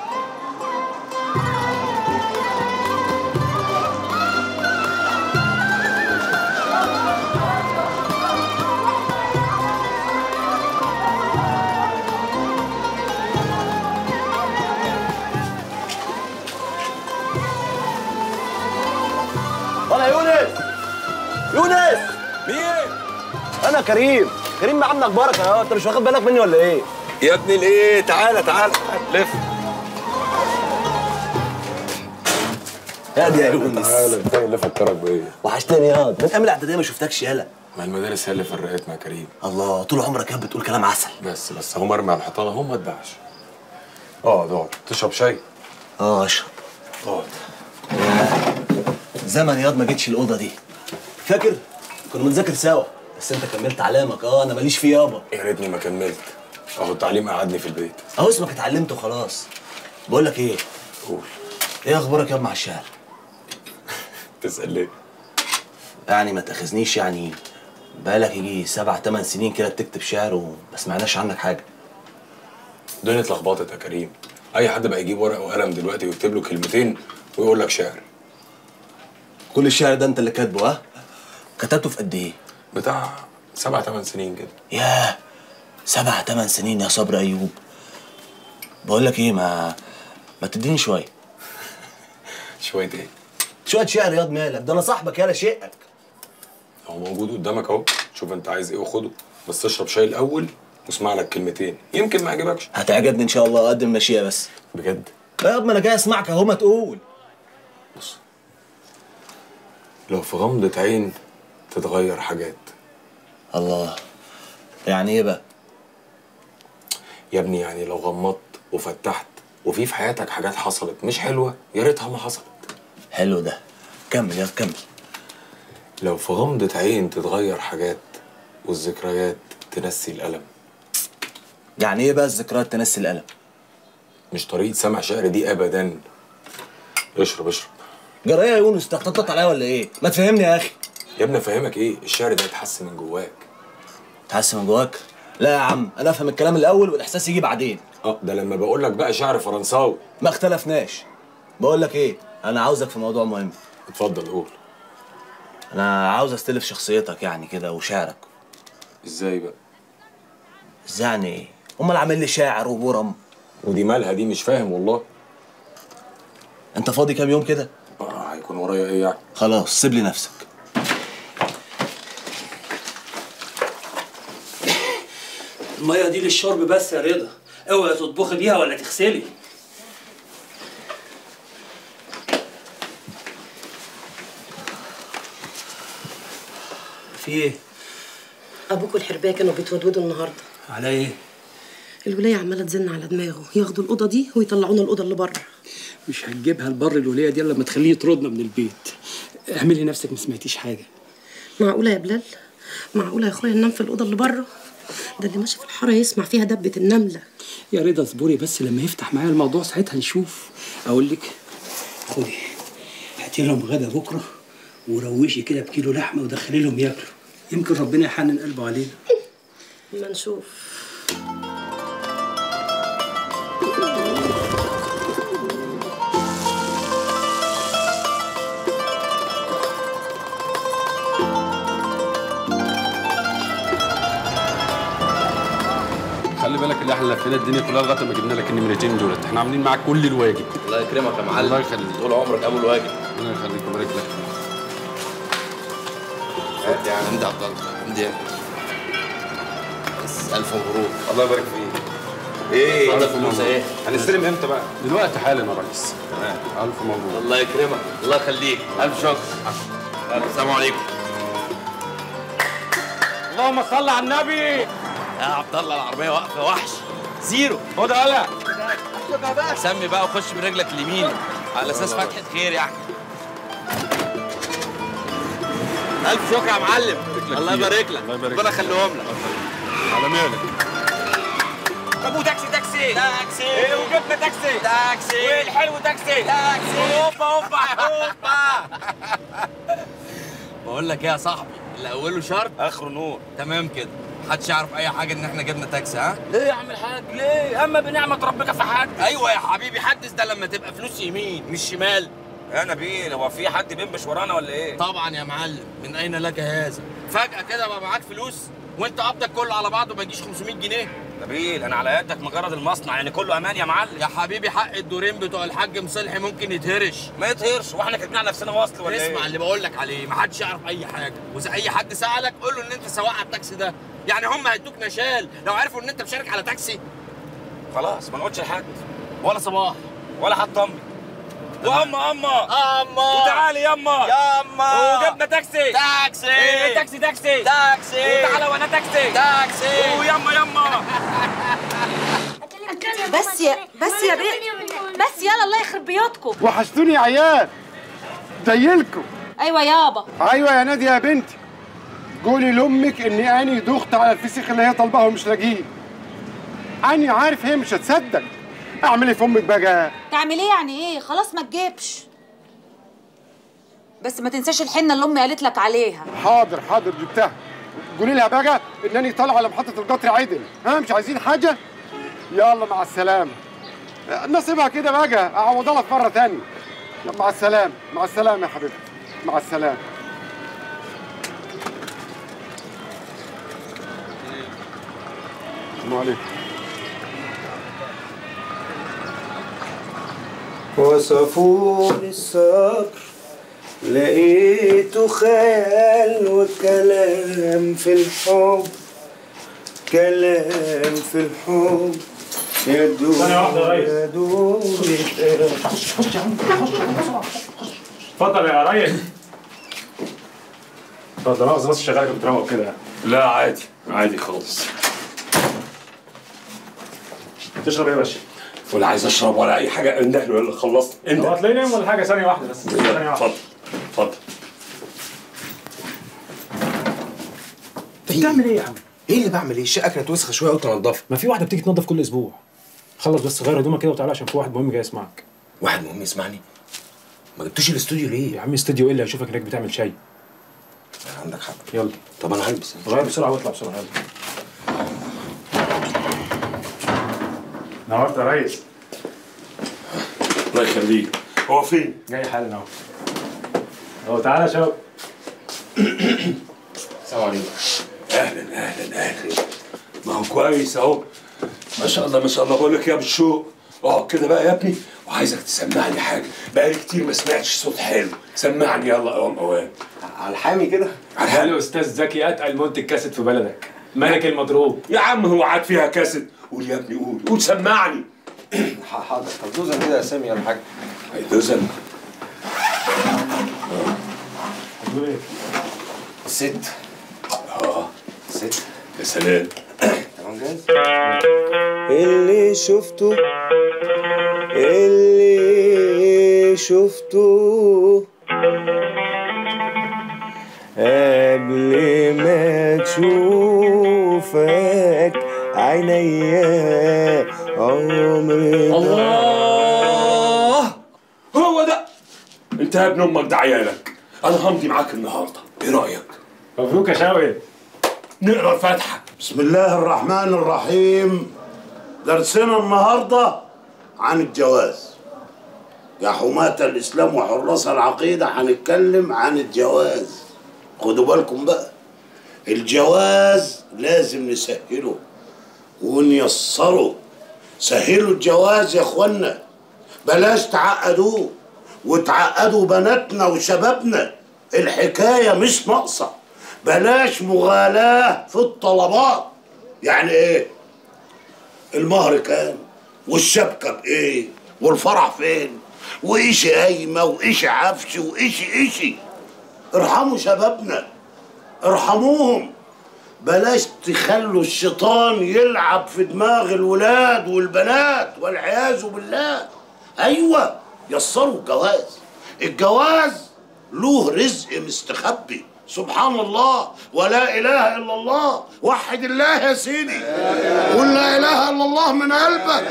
ولا يونس يونس مين انا كريم كريم مع عمك بركه اهو انت مش واخد بالك مني ولا ايه يا ابني الايه تعالى تعالى لف يا دي يا يونس تعالى انت اللي فكرك بايه؟ وحشتني ياض من ايام الاعداديه ما شفتكش يالا ما المدارس هي اللي فرقتنا يا كريم الله طول عمرك كانت بتقول كلام عسل بس بس هو مرمي على الحيطان اهو ما اتباعش اقعد اقعد تشرب شاي؟ اه اشرب اقعد زمن ياض ما جيتش الاوضه دي فاكر كنا بنذاكر سوا بس انت كملت علامك اه انا ماليش فيه يابا يا ريتني ما كملت اهو التعليم قعدني في البيت اهو اسمك اتعلمت وخلاص بقول لك ايه قول ايه اخبارك يا مع الشعر تسال ليه؟ يعني ما تاخذنيش يعني بقالك يجي سبع ثمان سنين كده بتكتب شعر وما سمعناش عنك حاجه الدنيا اتلخبطت يا كريم اي حد بقى يجيب ورقه وقلم دلوقتي ويكتب له كلمتين ويقول لك شعر كل الشعر ده انت اللي كاتبه ها كتبته في قد ايه بتاع سبع ثمان سنين كده ياه سبع ثمان سنين يا صبر ايوب بقول لك ايه ما ما تديني شويه شويه ايه؟ شويه شعر ياض مالك ده انا صاحبك يالا شقك هو موجود قدامك اهو شوف انت عايز ايه وخده بس اشرب شاي الاول واسمع لك كلمتين يمكن ما يعجبكش هتعجبني ان شاء الله قدم ماشيه بس بجد لا يا ما انا جاي اسمعك اهو ما تقول لو في غمضة عين تتغير حاجات الله يعني ايه بقى يا ابني يعني لو غمضت وفتحت وفي في حياتك حاجات حصلت مش حلوة يا ريتها ما حصلت حلو ده كمل يا كمل لو في غمضة عين تتغير حاجات والذكريات تنسي الألم يعني ايه بقى الذكريات تنسي الالم مش طريقة سمع شعر دي أبدا اشرب اشرب جرايه يا يونس تخططت عليا ولا ايه ما تفهمني يا اخي يا ابني افهمك ايه الشعر ده يتحسن من جواك تحس من جواك لا يا عم انا افهم الكلام الاول والاحساس يجي بعدين اه ده لما بقول لك بقى شعر فرنساوي ما اختلفناش بقول لك ايه انا عاوزك في موضوع مهم اتفضل قول انا عاوز استلف شخصيتك يعني كده وشعرك ازاي بقى ازاي يعني ايه امال عامل لي شاعر وبرم ودي مالها دي مش فاهم والله انت فاضي كام يوم كده اه هيكون ورايا ايه يعني خلاص سيب لي نفسك الميه دي للشرب بس يا رضا اوعي تطبخي بيها ولا تغسلي في ايه ابوك والحربايه كانوا بيتودودوا النهارده على ايه الولايه عماله تزن على دماغه ياخدوا الاوضه دي ويطلعونا الاوضه اللي بره مش هتجيبها البر الوليه دي الا لما تخليه يطردنا من البيت اعملي نفسك ما سمعتيش حاجه معقوله يا بلال معقوله يا اخويا ننام في الاوضه اللي بره ده اللي ماشي في الحاره يسمع فيها دبه النمله يا رضا اصبري بس لما يفتح معايا الموضوع ساعتها نشوف اقول لك خدي هاتي لهم غدا بكره وروشي كده بكيلو لحمه ودخلي لهم ياكلوا يمكن ربنا يحنن قلبه علينا ما نشوف خلي بالك اللي والله احنا لفينا الدنيا كلها لغايه ما جبنا لك النمرتين دولت احنا عاملين معاك كل الواجب الله يكرمك يا معلم الله يخليك طول عمرك ابو الواجب الله يخليك ويبارك لك هات يا عم عندي عبد الله عندي بس الف مبروك الله يبارك فيك ايه ألف اتفضل فلوس مبروك. ايه هنستلم امتى بقى؟ دلوقتي حالا يا ريس تمام الف مبروك الله يكرمك الله يخليك الف شكر يلا، السلام عليكم اللهم صل على النبي يا عبد الله العربيه واقفه وحش زيرو خد هلا سمي بقى وخش برجلك اليمين على اساس فتحه خير يعني الف شكر يا معلم الله يبارك لك الله يبارك ربنا لك. يخليهم لك على مالك طب وتاكسي تاكسي تاكسي ايه وجبنا تاكسي تاكسي والحلو تاكسي تاكسي هوبا هوبا هوبا بقول لك ايه يا صاحبي اللي اوله شرط اخره نور تمام كده محدش يعرف اي حاجه ان احنا جبنا تاكسي ها ليه يا عم الحاج ليه اما بنعمه ربك في حد ايوه يا حبيبي حدث ده لما تبقى فلوس يمين مش شمال يا نبيل هو في حد بينبش ورانا ولا ايه طبعا يا معلم من اين لك هذا فجاه كده بقى معاك فلوس وانت قبضك كله على بعضه ما يجيش 500 جنيه نبيل انا على يدك مجرد المصنع يعني كله امان يا معلم يا حبيبي حق الدورين بتوع الحاج مصلحي ممكن يتهرش ما يتهرش واحنا كاتبين على نفسنا وصل ولا ايه اسمع اللي بقول لك عليه ما حدش يعرف اي حاجه واذا اي حد سالك قول له ان انت سواق على التاكسي ده يعني هم هيدوك نشال لو عرفوا ان انت مشارك على تاكسي خلاص ما نقولش لحد ولا صباح ولا حتى امي واما اما اما وتعالي يما ياما وجبنا تاكسي تاكسي إيه، تاكسي تاكسي تاكسي وتعالى وانا تاكسي تاكسي ويما يما بس يا بس يا بيه بس يلا الله يخرب بيوتكم وحشتوني يا عيال زيلكم ايوه يابا ايوه يا ناديه يا بنتي قولي لامك اني اني دخت على الفسيخ اللي هي طالباه ومش لاقيه اني عارف هي مش هتصدق اعمل ايه في امك بقى تعمل ايه يعني ايه خلاص ما تجيبش بس ما تنساش الحنه اللي امي قالت لك عليها حاضر حاضر جبتها قولي لها بقى انني طالع على محطه القطر عدل ها مش عايزين حاجه يلا مع السلامه نصيبها كده بقى اعوضها لك مره تانية يلا مع السلامه مع السلامه يا حبيبتي مع السلامه السلام عليكم وصفوني الصبر لقيته خيال وكلام في الحب كلام في الحب يا دوب ثانية واحدة يا ريس. يا دوب خش خش يا عم خش اتفضل يا ريس اتفضل مؤاخذة بس شغالك بتروق كده لا عادي عادي خالص تشرب ايه يا باشا؟ ولا عايز اشرب ولا اي حاجه انده له يلا خلصت هو هتلاقيني نايم ولا حاجة ثانية واحدة بس ثانية واحدة اتفضل اتفضل انت بتعمل ايه يا عم؟ ايه اللي بعمل ايه؟ الشقه كانت وسخه شويه قلت انضفها ما في واحدة بتيجي تنظف كل أسبوع خلص بس غير هدومك كده وتعالى عشان في واحد مهم جاي يسمعك واحد مهم يسمعني ما جبتوش الاستوديو ليه؟ يا عم استوديو ايه اللي هيشوفك هناك بتعمل شاي عندك حق يلا طب انا هلبس غير بسرعة واطلع بسرعة يلا نورت يا ريس الله يخليك هو فين؟ جاي حالا اهو اهو تعالى يا شباب السلام عليكم اهلا اهلا اهلا ما هو كويس اهو ما شاء الله ما شاء الله بقول لك يا بالشوق اقعد كده بقى يا ابني وعايزك تسمعني حاجه بقالي كتير ما سمعتش صوت حلو سمعني يلا اوام اوام على الحامي كده ده الاستاذ زكي اتقل منتج كاسيت في بلدك ملك المضروب يا عم هو عاد فيها كاسد قول يا ابني قول قول سمعني حاضر طب دوزن كده يا سامي ولا حاجه دوزن هتقول ايه؟ الست اه ست يا سلام تمام جاهز اللي شفته اللي شفته قبل ما تشوفك عينيا عمري الله هو ده انت يا ابن امك ده عيالك انا همضي معاك النهارده ايه رايك مبروك يا شاوي نقرا الفاتحه بسم الله الرحمن الرحيم درسنا النهارده عن الجواز يا حماة الإسلام وحراس العقيدة هنتكلم عن الجواز خدوا بالكم بقى الجواز لازم نسهله ونيسره سهلوا الجواز يا اخوانا بلاش تعقدوه وتعقدوا بناتنا وشبابنا الحكايه مش ناقصه بلاش مغالاه في الطلبات يعني ايه المهر كام والشبكه بايه والفرح فين وايش قايمه وايش عفش وايش ايش ارحموا شبابنا ارحموهم بلاش تخلوا الشيطان يلعب في دماغ الولاد والبنات والعياذ بالله ايوه يسروا الجواز الجواز له رزق مستخبي سبحان الله ولا اله الا الله وحد الله يا سيدي قل لا اله الا الله من قلبك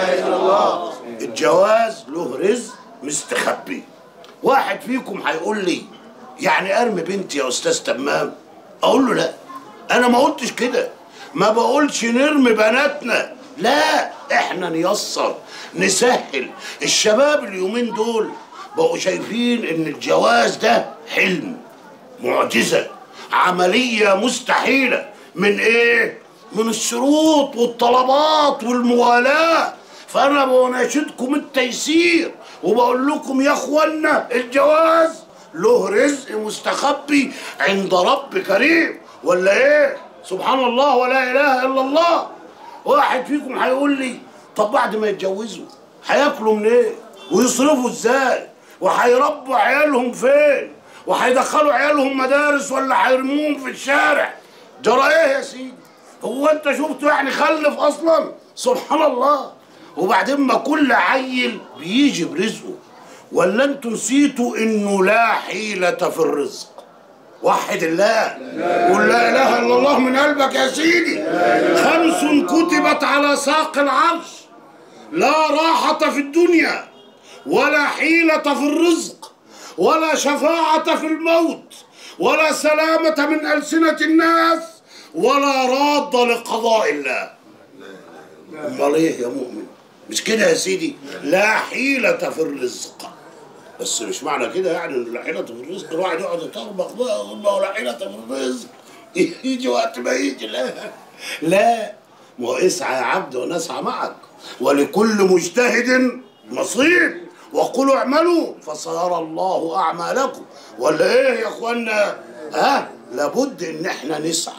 الجواز له رزق مستخبي واحد فيكم هيقول لي يعني ارمي بنتي يا استاذ تمام اقول له لا انا ما قلتش كده ما بقولش نرمي بناتنا لا احنا نيسر نسهل الشباب اليومين دول بقوا شايفين ان الجواز ده حلم معجزة عملية مستحيلة من ايه من الشروط والطلبات والموالاة فانا بناشدكم التيسير وبقول لكم يا اخوانا الجواز له رزق مستخبي عند رب كريم ولا ايه سبحان الله ولا اله الا الله واحد فيكم هيقول لي طب بعد ما يتجوزوا هياكلوا منين إيه؟ ويصرفوا ازاي وهيربوا عيالهم فين وهيدخلوا عيالهم مدارس ولا هيرموهم في الشارع جرى ايه يا سيدي هو انت شفته يعني خلف اصلا سبحان الله وبعدين ما كل عيل بيجي برزقه ولا انتوا نسيتوا انه لا حيلة في الرزق وحد الله قل لا اله الا الله من قلبك يا سيدي خمس كتبت على ساق العرش لا راحة في الدنيا ولا حيلة في الرزق ولا شفاعة في الموت ولا سلامة من ألسنة الناس ولا راد لقضاء الله امال ايه يا مؤمن مش كده يا سيدي لا حيلة في الرزق بس مش معنى كده يعني ان لا حيلة في الرزق الواحد يقعد يطربق بقى ويقول ما هو لا حيلة في الرزق يجي وقت ما يجي لا لا واسعى يا عبد ونسعى معك ولكل مجتهد نصيب وقولوا اعملوا فسيرى الله اعمالكم ولا ايه يا اخوانا ها لابد ان احنا نسعى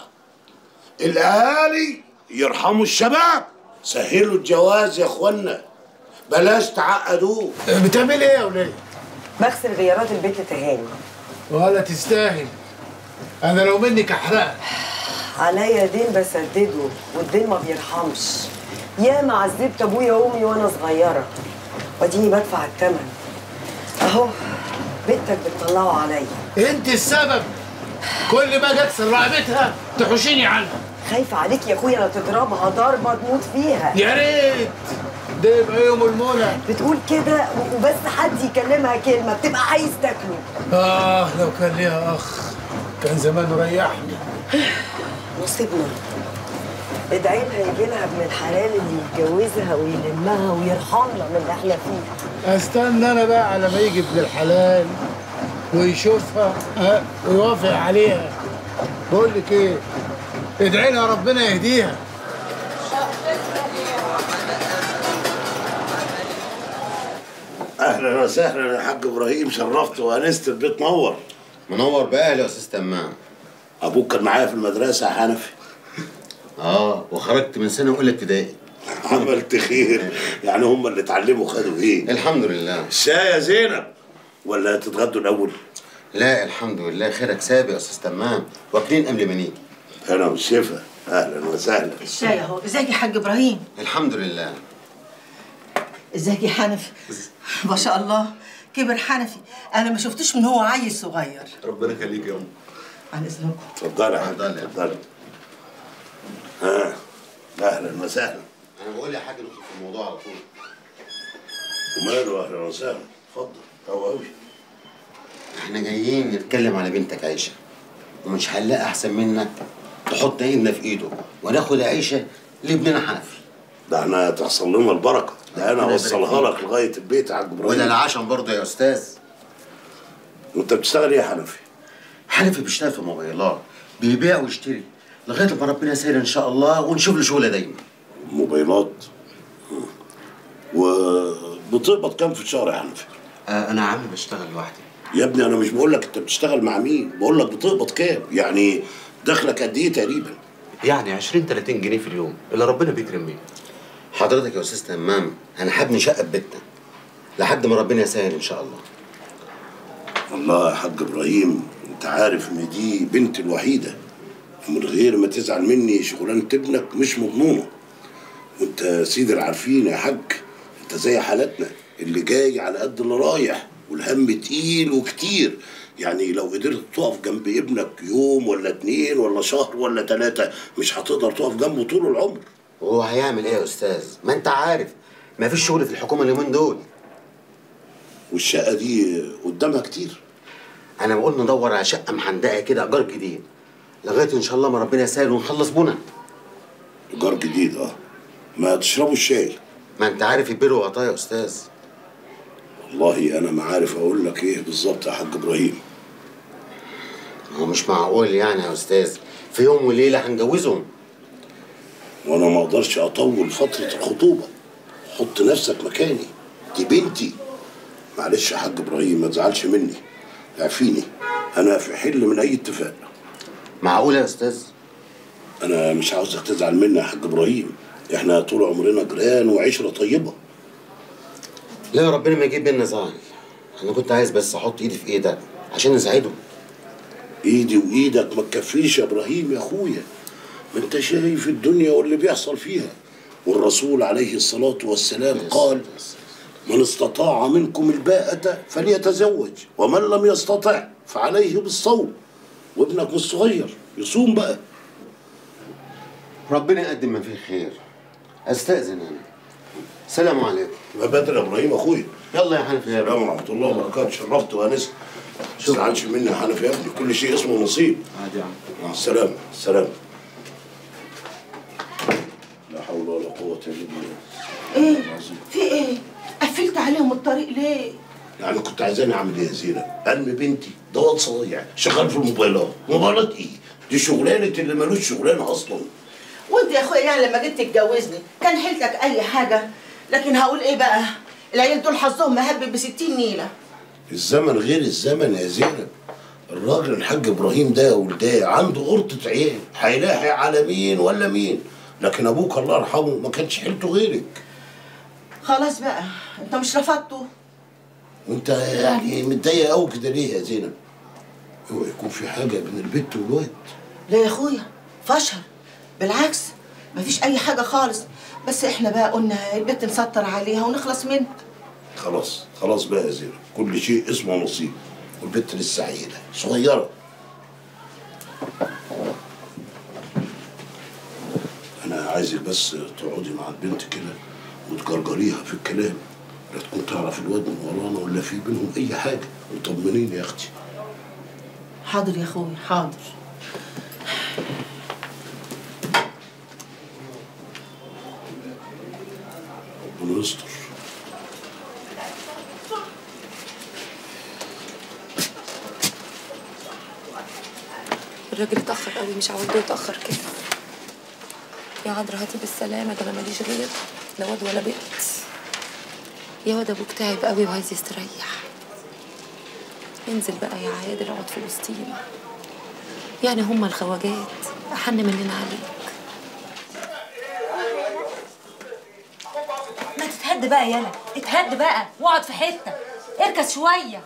الاهالي يرحموا الشباب سهلوا الجواز يا اخوانا بلاش تعقدوه بتعمل ايه يا وليه؟ بغسل غيارات البيت تهاني ولا تستاهل انا لو منك احرقك عليا دين بسدده والدين ما بيرحمش ياما عذبت ابويا وامي وانا صغيره واديني بدفع الثمن اهو بنتك بتطلعه عليا انت السبب كل ما اجي اكسر رقبتها تحوشيني عنها خايفه عليك يا اخويا لا تضربها ضربه تموت فيها يا ريت ده يبقى يوم المنى بتقول كده وبس حد يكلمها كلمه بتبقى عايز تاكله اه لو كان ليها اخ كان زمانه ريحني نصيبنا ادعي لها يجي لها ابن الحلال اللي يتجوزها ويلمها ويرحمنا من اللي احنا فيه استنى انا بقى على ما يجي ابن الحلال ويشوفها ها ويوافق عليها بقول لك ايه ادعي لها ربنا يهديها اهلا وسهلا يا حاج ابراهيم شرفت وانست البيت نور منور باهل يا استاذ تمام ابوك كان معايا في المدرسه يا حنفي اه وخرجت من سنه اولى ابتدائي عملت خير يعني هم اللي اتعلموا خدوا ايه الحمد لله الشاي يا زينب ولا تتغدوا الاول لا الحمد لله خيرك سابق يا استاذ تمام واكلين قبل ما نيجي انا والشفا اهلا وسهلا الشاي اهو ازيك يا حاج ابراهيم الحمد لله ازيك يا حنفي ما شاء الله كبر حنفي انا ما شفتوش من هو عيل صغير ربنا يخليك يا ام عن اذنكم اتفضلي يا حاج اتفضلي ها اهلا وسهلا انا بقول يا حاج ندخل في الموضوع على طول وماله اهلا وسهلا اتفضل هو قوي احنا جايين نتكلم على بنتك عيشه ومش هنلاقي احسن منك تحط ايدنا في ايده وناخد عيشه لابننا حنفي ده احنا تحصل لنا البركه ده انا ربنا اوصلها يبارك لك لغايه البيت يا حاج ابراهيم وده العشم برضه يا استاذ وانت بتشتغل ايه يا حنفي؟ حنفي بيشتغل في موبايلات بيبيع ويشتري لغايه ما ربنا يسهل ان شاء الله ونشوف له شغله دايما موبايلات مم. وبتقبض كام في الشهر يا حنفي؟ آه انا عم بشتغل لوحدي يا ابني انا مش بقول لك انت بتشتغل مع مين بقول لك بتقبض كام يعني دخلك قد ايه تقريبا يعني 20 30 جنيه في اليوم اللي ربنا بيكرم بيه حضرتك يا استاذ تمام انا هبني شقه في بيتنا لحد ما ربنا يسهل ان شاء الله والله يا حاج ابراهيم انت عارف ان دي بنتي الوحيده ومن غير ما تزعل مني شغلانه ابنك مش مضمونه وانت يا سيدي العارفين يا حاج انت زي حالتنا اللي جاي على قد اللي رايح والهم تقيل وكتير يعني لو قدرت تقف جنب ابنك يوم ولا اتنين ولا شهر ولا ثلاثة مش هتقدر تقف جنبه طول العمر وهو هيعمل ايه يا استاذ ما انت عارف ما فيش شغل في الحكومه اليومين دول والشقه دي قدامها كتير انا بقول ندور على شقه محندقه كده ايجار جديد لغايه ان شاء الله ما ربنا يسهل ونخلص بنا ايجار جديد اه ما تشربوا الشاي ما انت عارف البر وغطاه يا استاذ والله انا ما عارف اقول لك ايه بالظبط يا حاج ابراهيم هو مش معقول يعني يا استاذ في يوم وليله هنجوزهم وانا ما اقدرش اطول فتره الخطوبه حط نفسك مكاني دي بنتي معلش يا حاج ابراهيم ما تزعلش مني اعفيني انا في حل من اي اتفاق معقول يا استاذ انا مش عاوزك تزعل مني يا حاج ابراهيم احنا طول عمرنا جيران وعشره طيبه لا ربنا ما يجيب لنا زعل انا كنت عايز بس احط ايدي في ايدك عشان نساعده ايدي وايدك ما تكفيش يا ابراهيم يا اخويا ما انت شايف الدنيا واللي بيحصل فيها والرسول عليه الصلاة والسلام قال من استطاع منكم الباءة فليتزوج ومن لم يستطع فعليه بالصوم وابنك مش صغير يصوم بقى ربنا يقدم ما فيه خير استاذن انا سلام عليكم ما بدر يا ابراهيم اخويا يلا يا حنفي يا السلام ورحمه الله وبركاته شرفت وانست ما تزعلش مني يا حنفي يا ابني كل شيء اسمه نصيب عادي يا عم مع السلامه السلام لا حول ولا قوه الا بالله ايه في ايه قفلت عليهم الطريق ليه يعني كنت عايزاني اعمل ايه يا زينب؟ ارمي بنتي ده واد صايع شغال في الموبايلات موبايلات ايه؟ دي شغلانه اللي ملوش شغلانه اصلا وانت يا اخويا يعني لما جيت تتجوزني كان حيلتك اي حاجه لكن هقول ايه بقى العيال دول حظهم مهبب ب 60 نيله الزمن غير الزمن يا زينب الراجل الحاج ابراهيم ده يا ولداه عنده قرطة عيال هيلاحق على مين ولا مين لكن ابوك الله يرحمه ما كانش حيلته غيرك خلاص بقى انت مش رفضته وانت يعني متضايق قوي كده ليه يا زينب؟ اوعى يكون في حاجه بين البت والواد لا يا اخويا فشل بالعكس مفيش اي حاجه خالص بس احنا بقى قلنا البت نسطر عليها ونخلص منها خلاص خلاص بقى يا زينب كل شيء اسمه نصيب والبت لسه عيله صغيره انا عايزك بس تقعدي مع البنت كده وتجرجريها في الكلام لا تكون تعرف الواد من ورانا ولا في بينهم اي حاجه وطمنيني يا اختي حاضر يا اخويا حاضر ربنا يستر الراجل اتأخر قوي مش عاوزه يتأخر كده يا عذرا هاتي بالسلامة ده أنا ماليش غير لا واد ولا بنت يا واد أبوك تعب قوي وعايز يستريح انزل بقى يا عادل اقعد في وسطينا يعني هما الخواجات أحن مننا عليك ما تتهد بقى يالا اتهد بقى واقعد في حته اركز شويه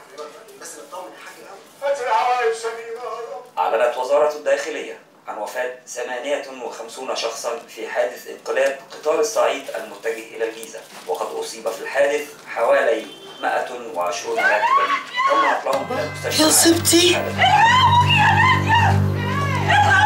أعلنت وزارة الداخلية عن وفاة 58 شخصا في حادث انقلاب قطار الصعيد المتجه إلى الجيزة وقد أصيب في الحادث حوالي 120 راكبا تم نقلهم إلى المستشفى يا صبتي الحالة-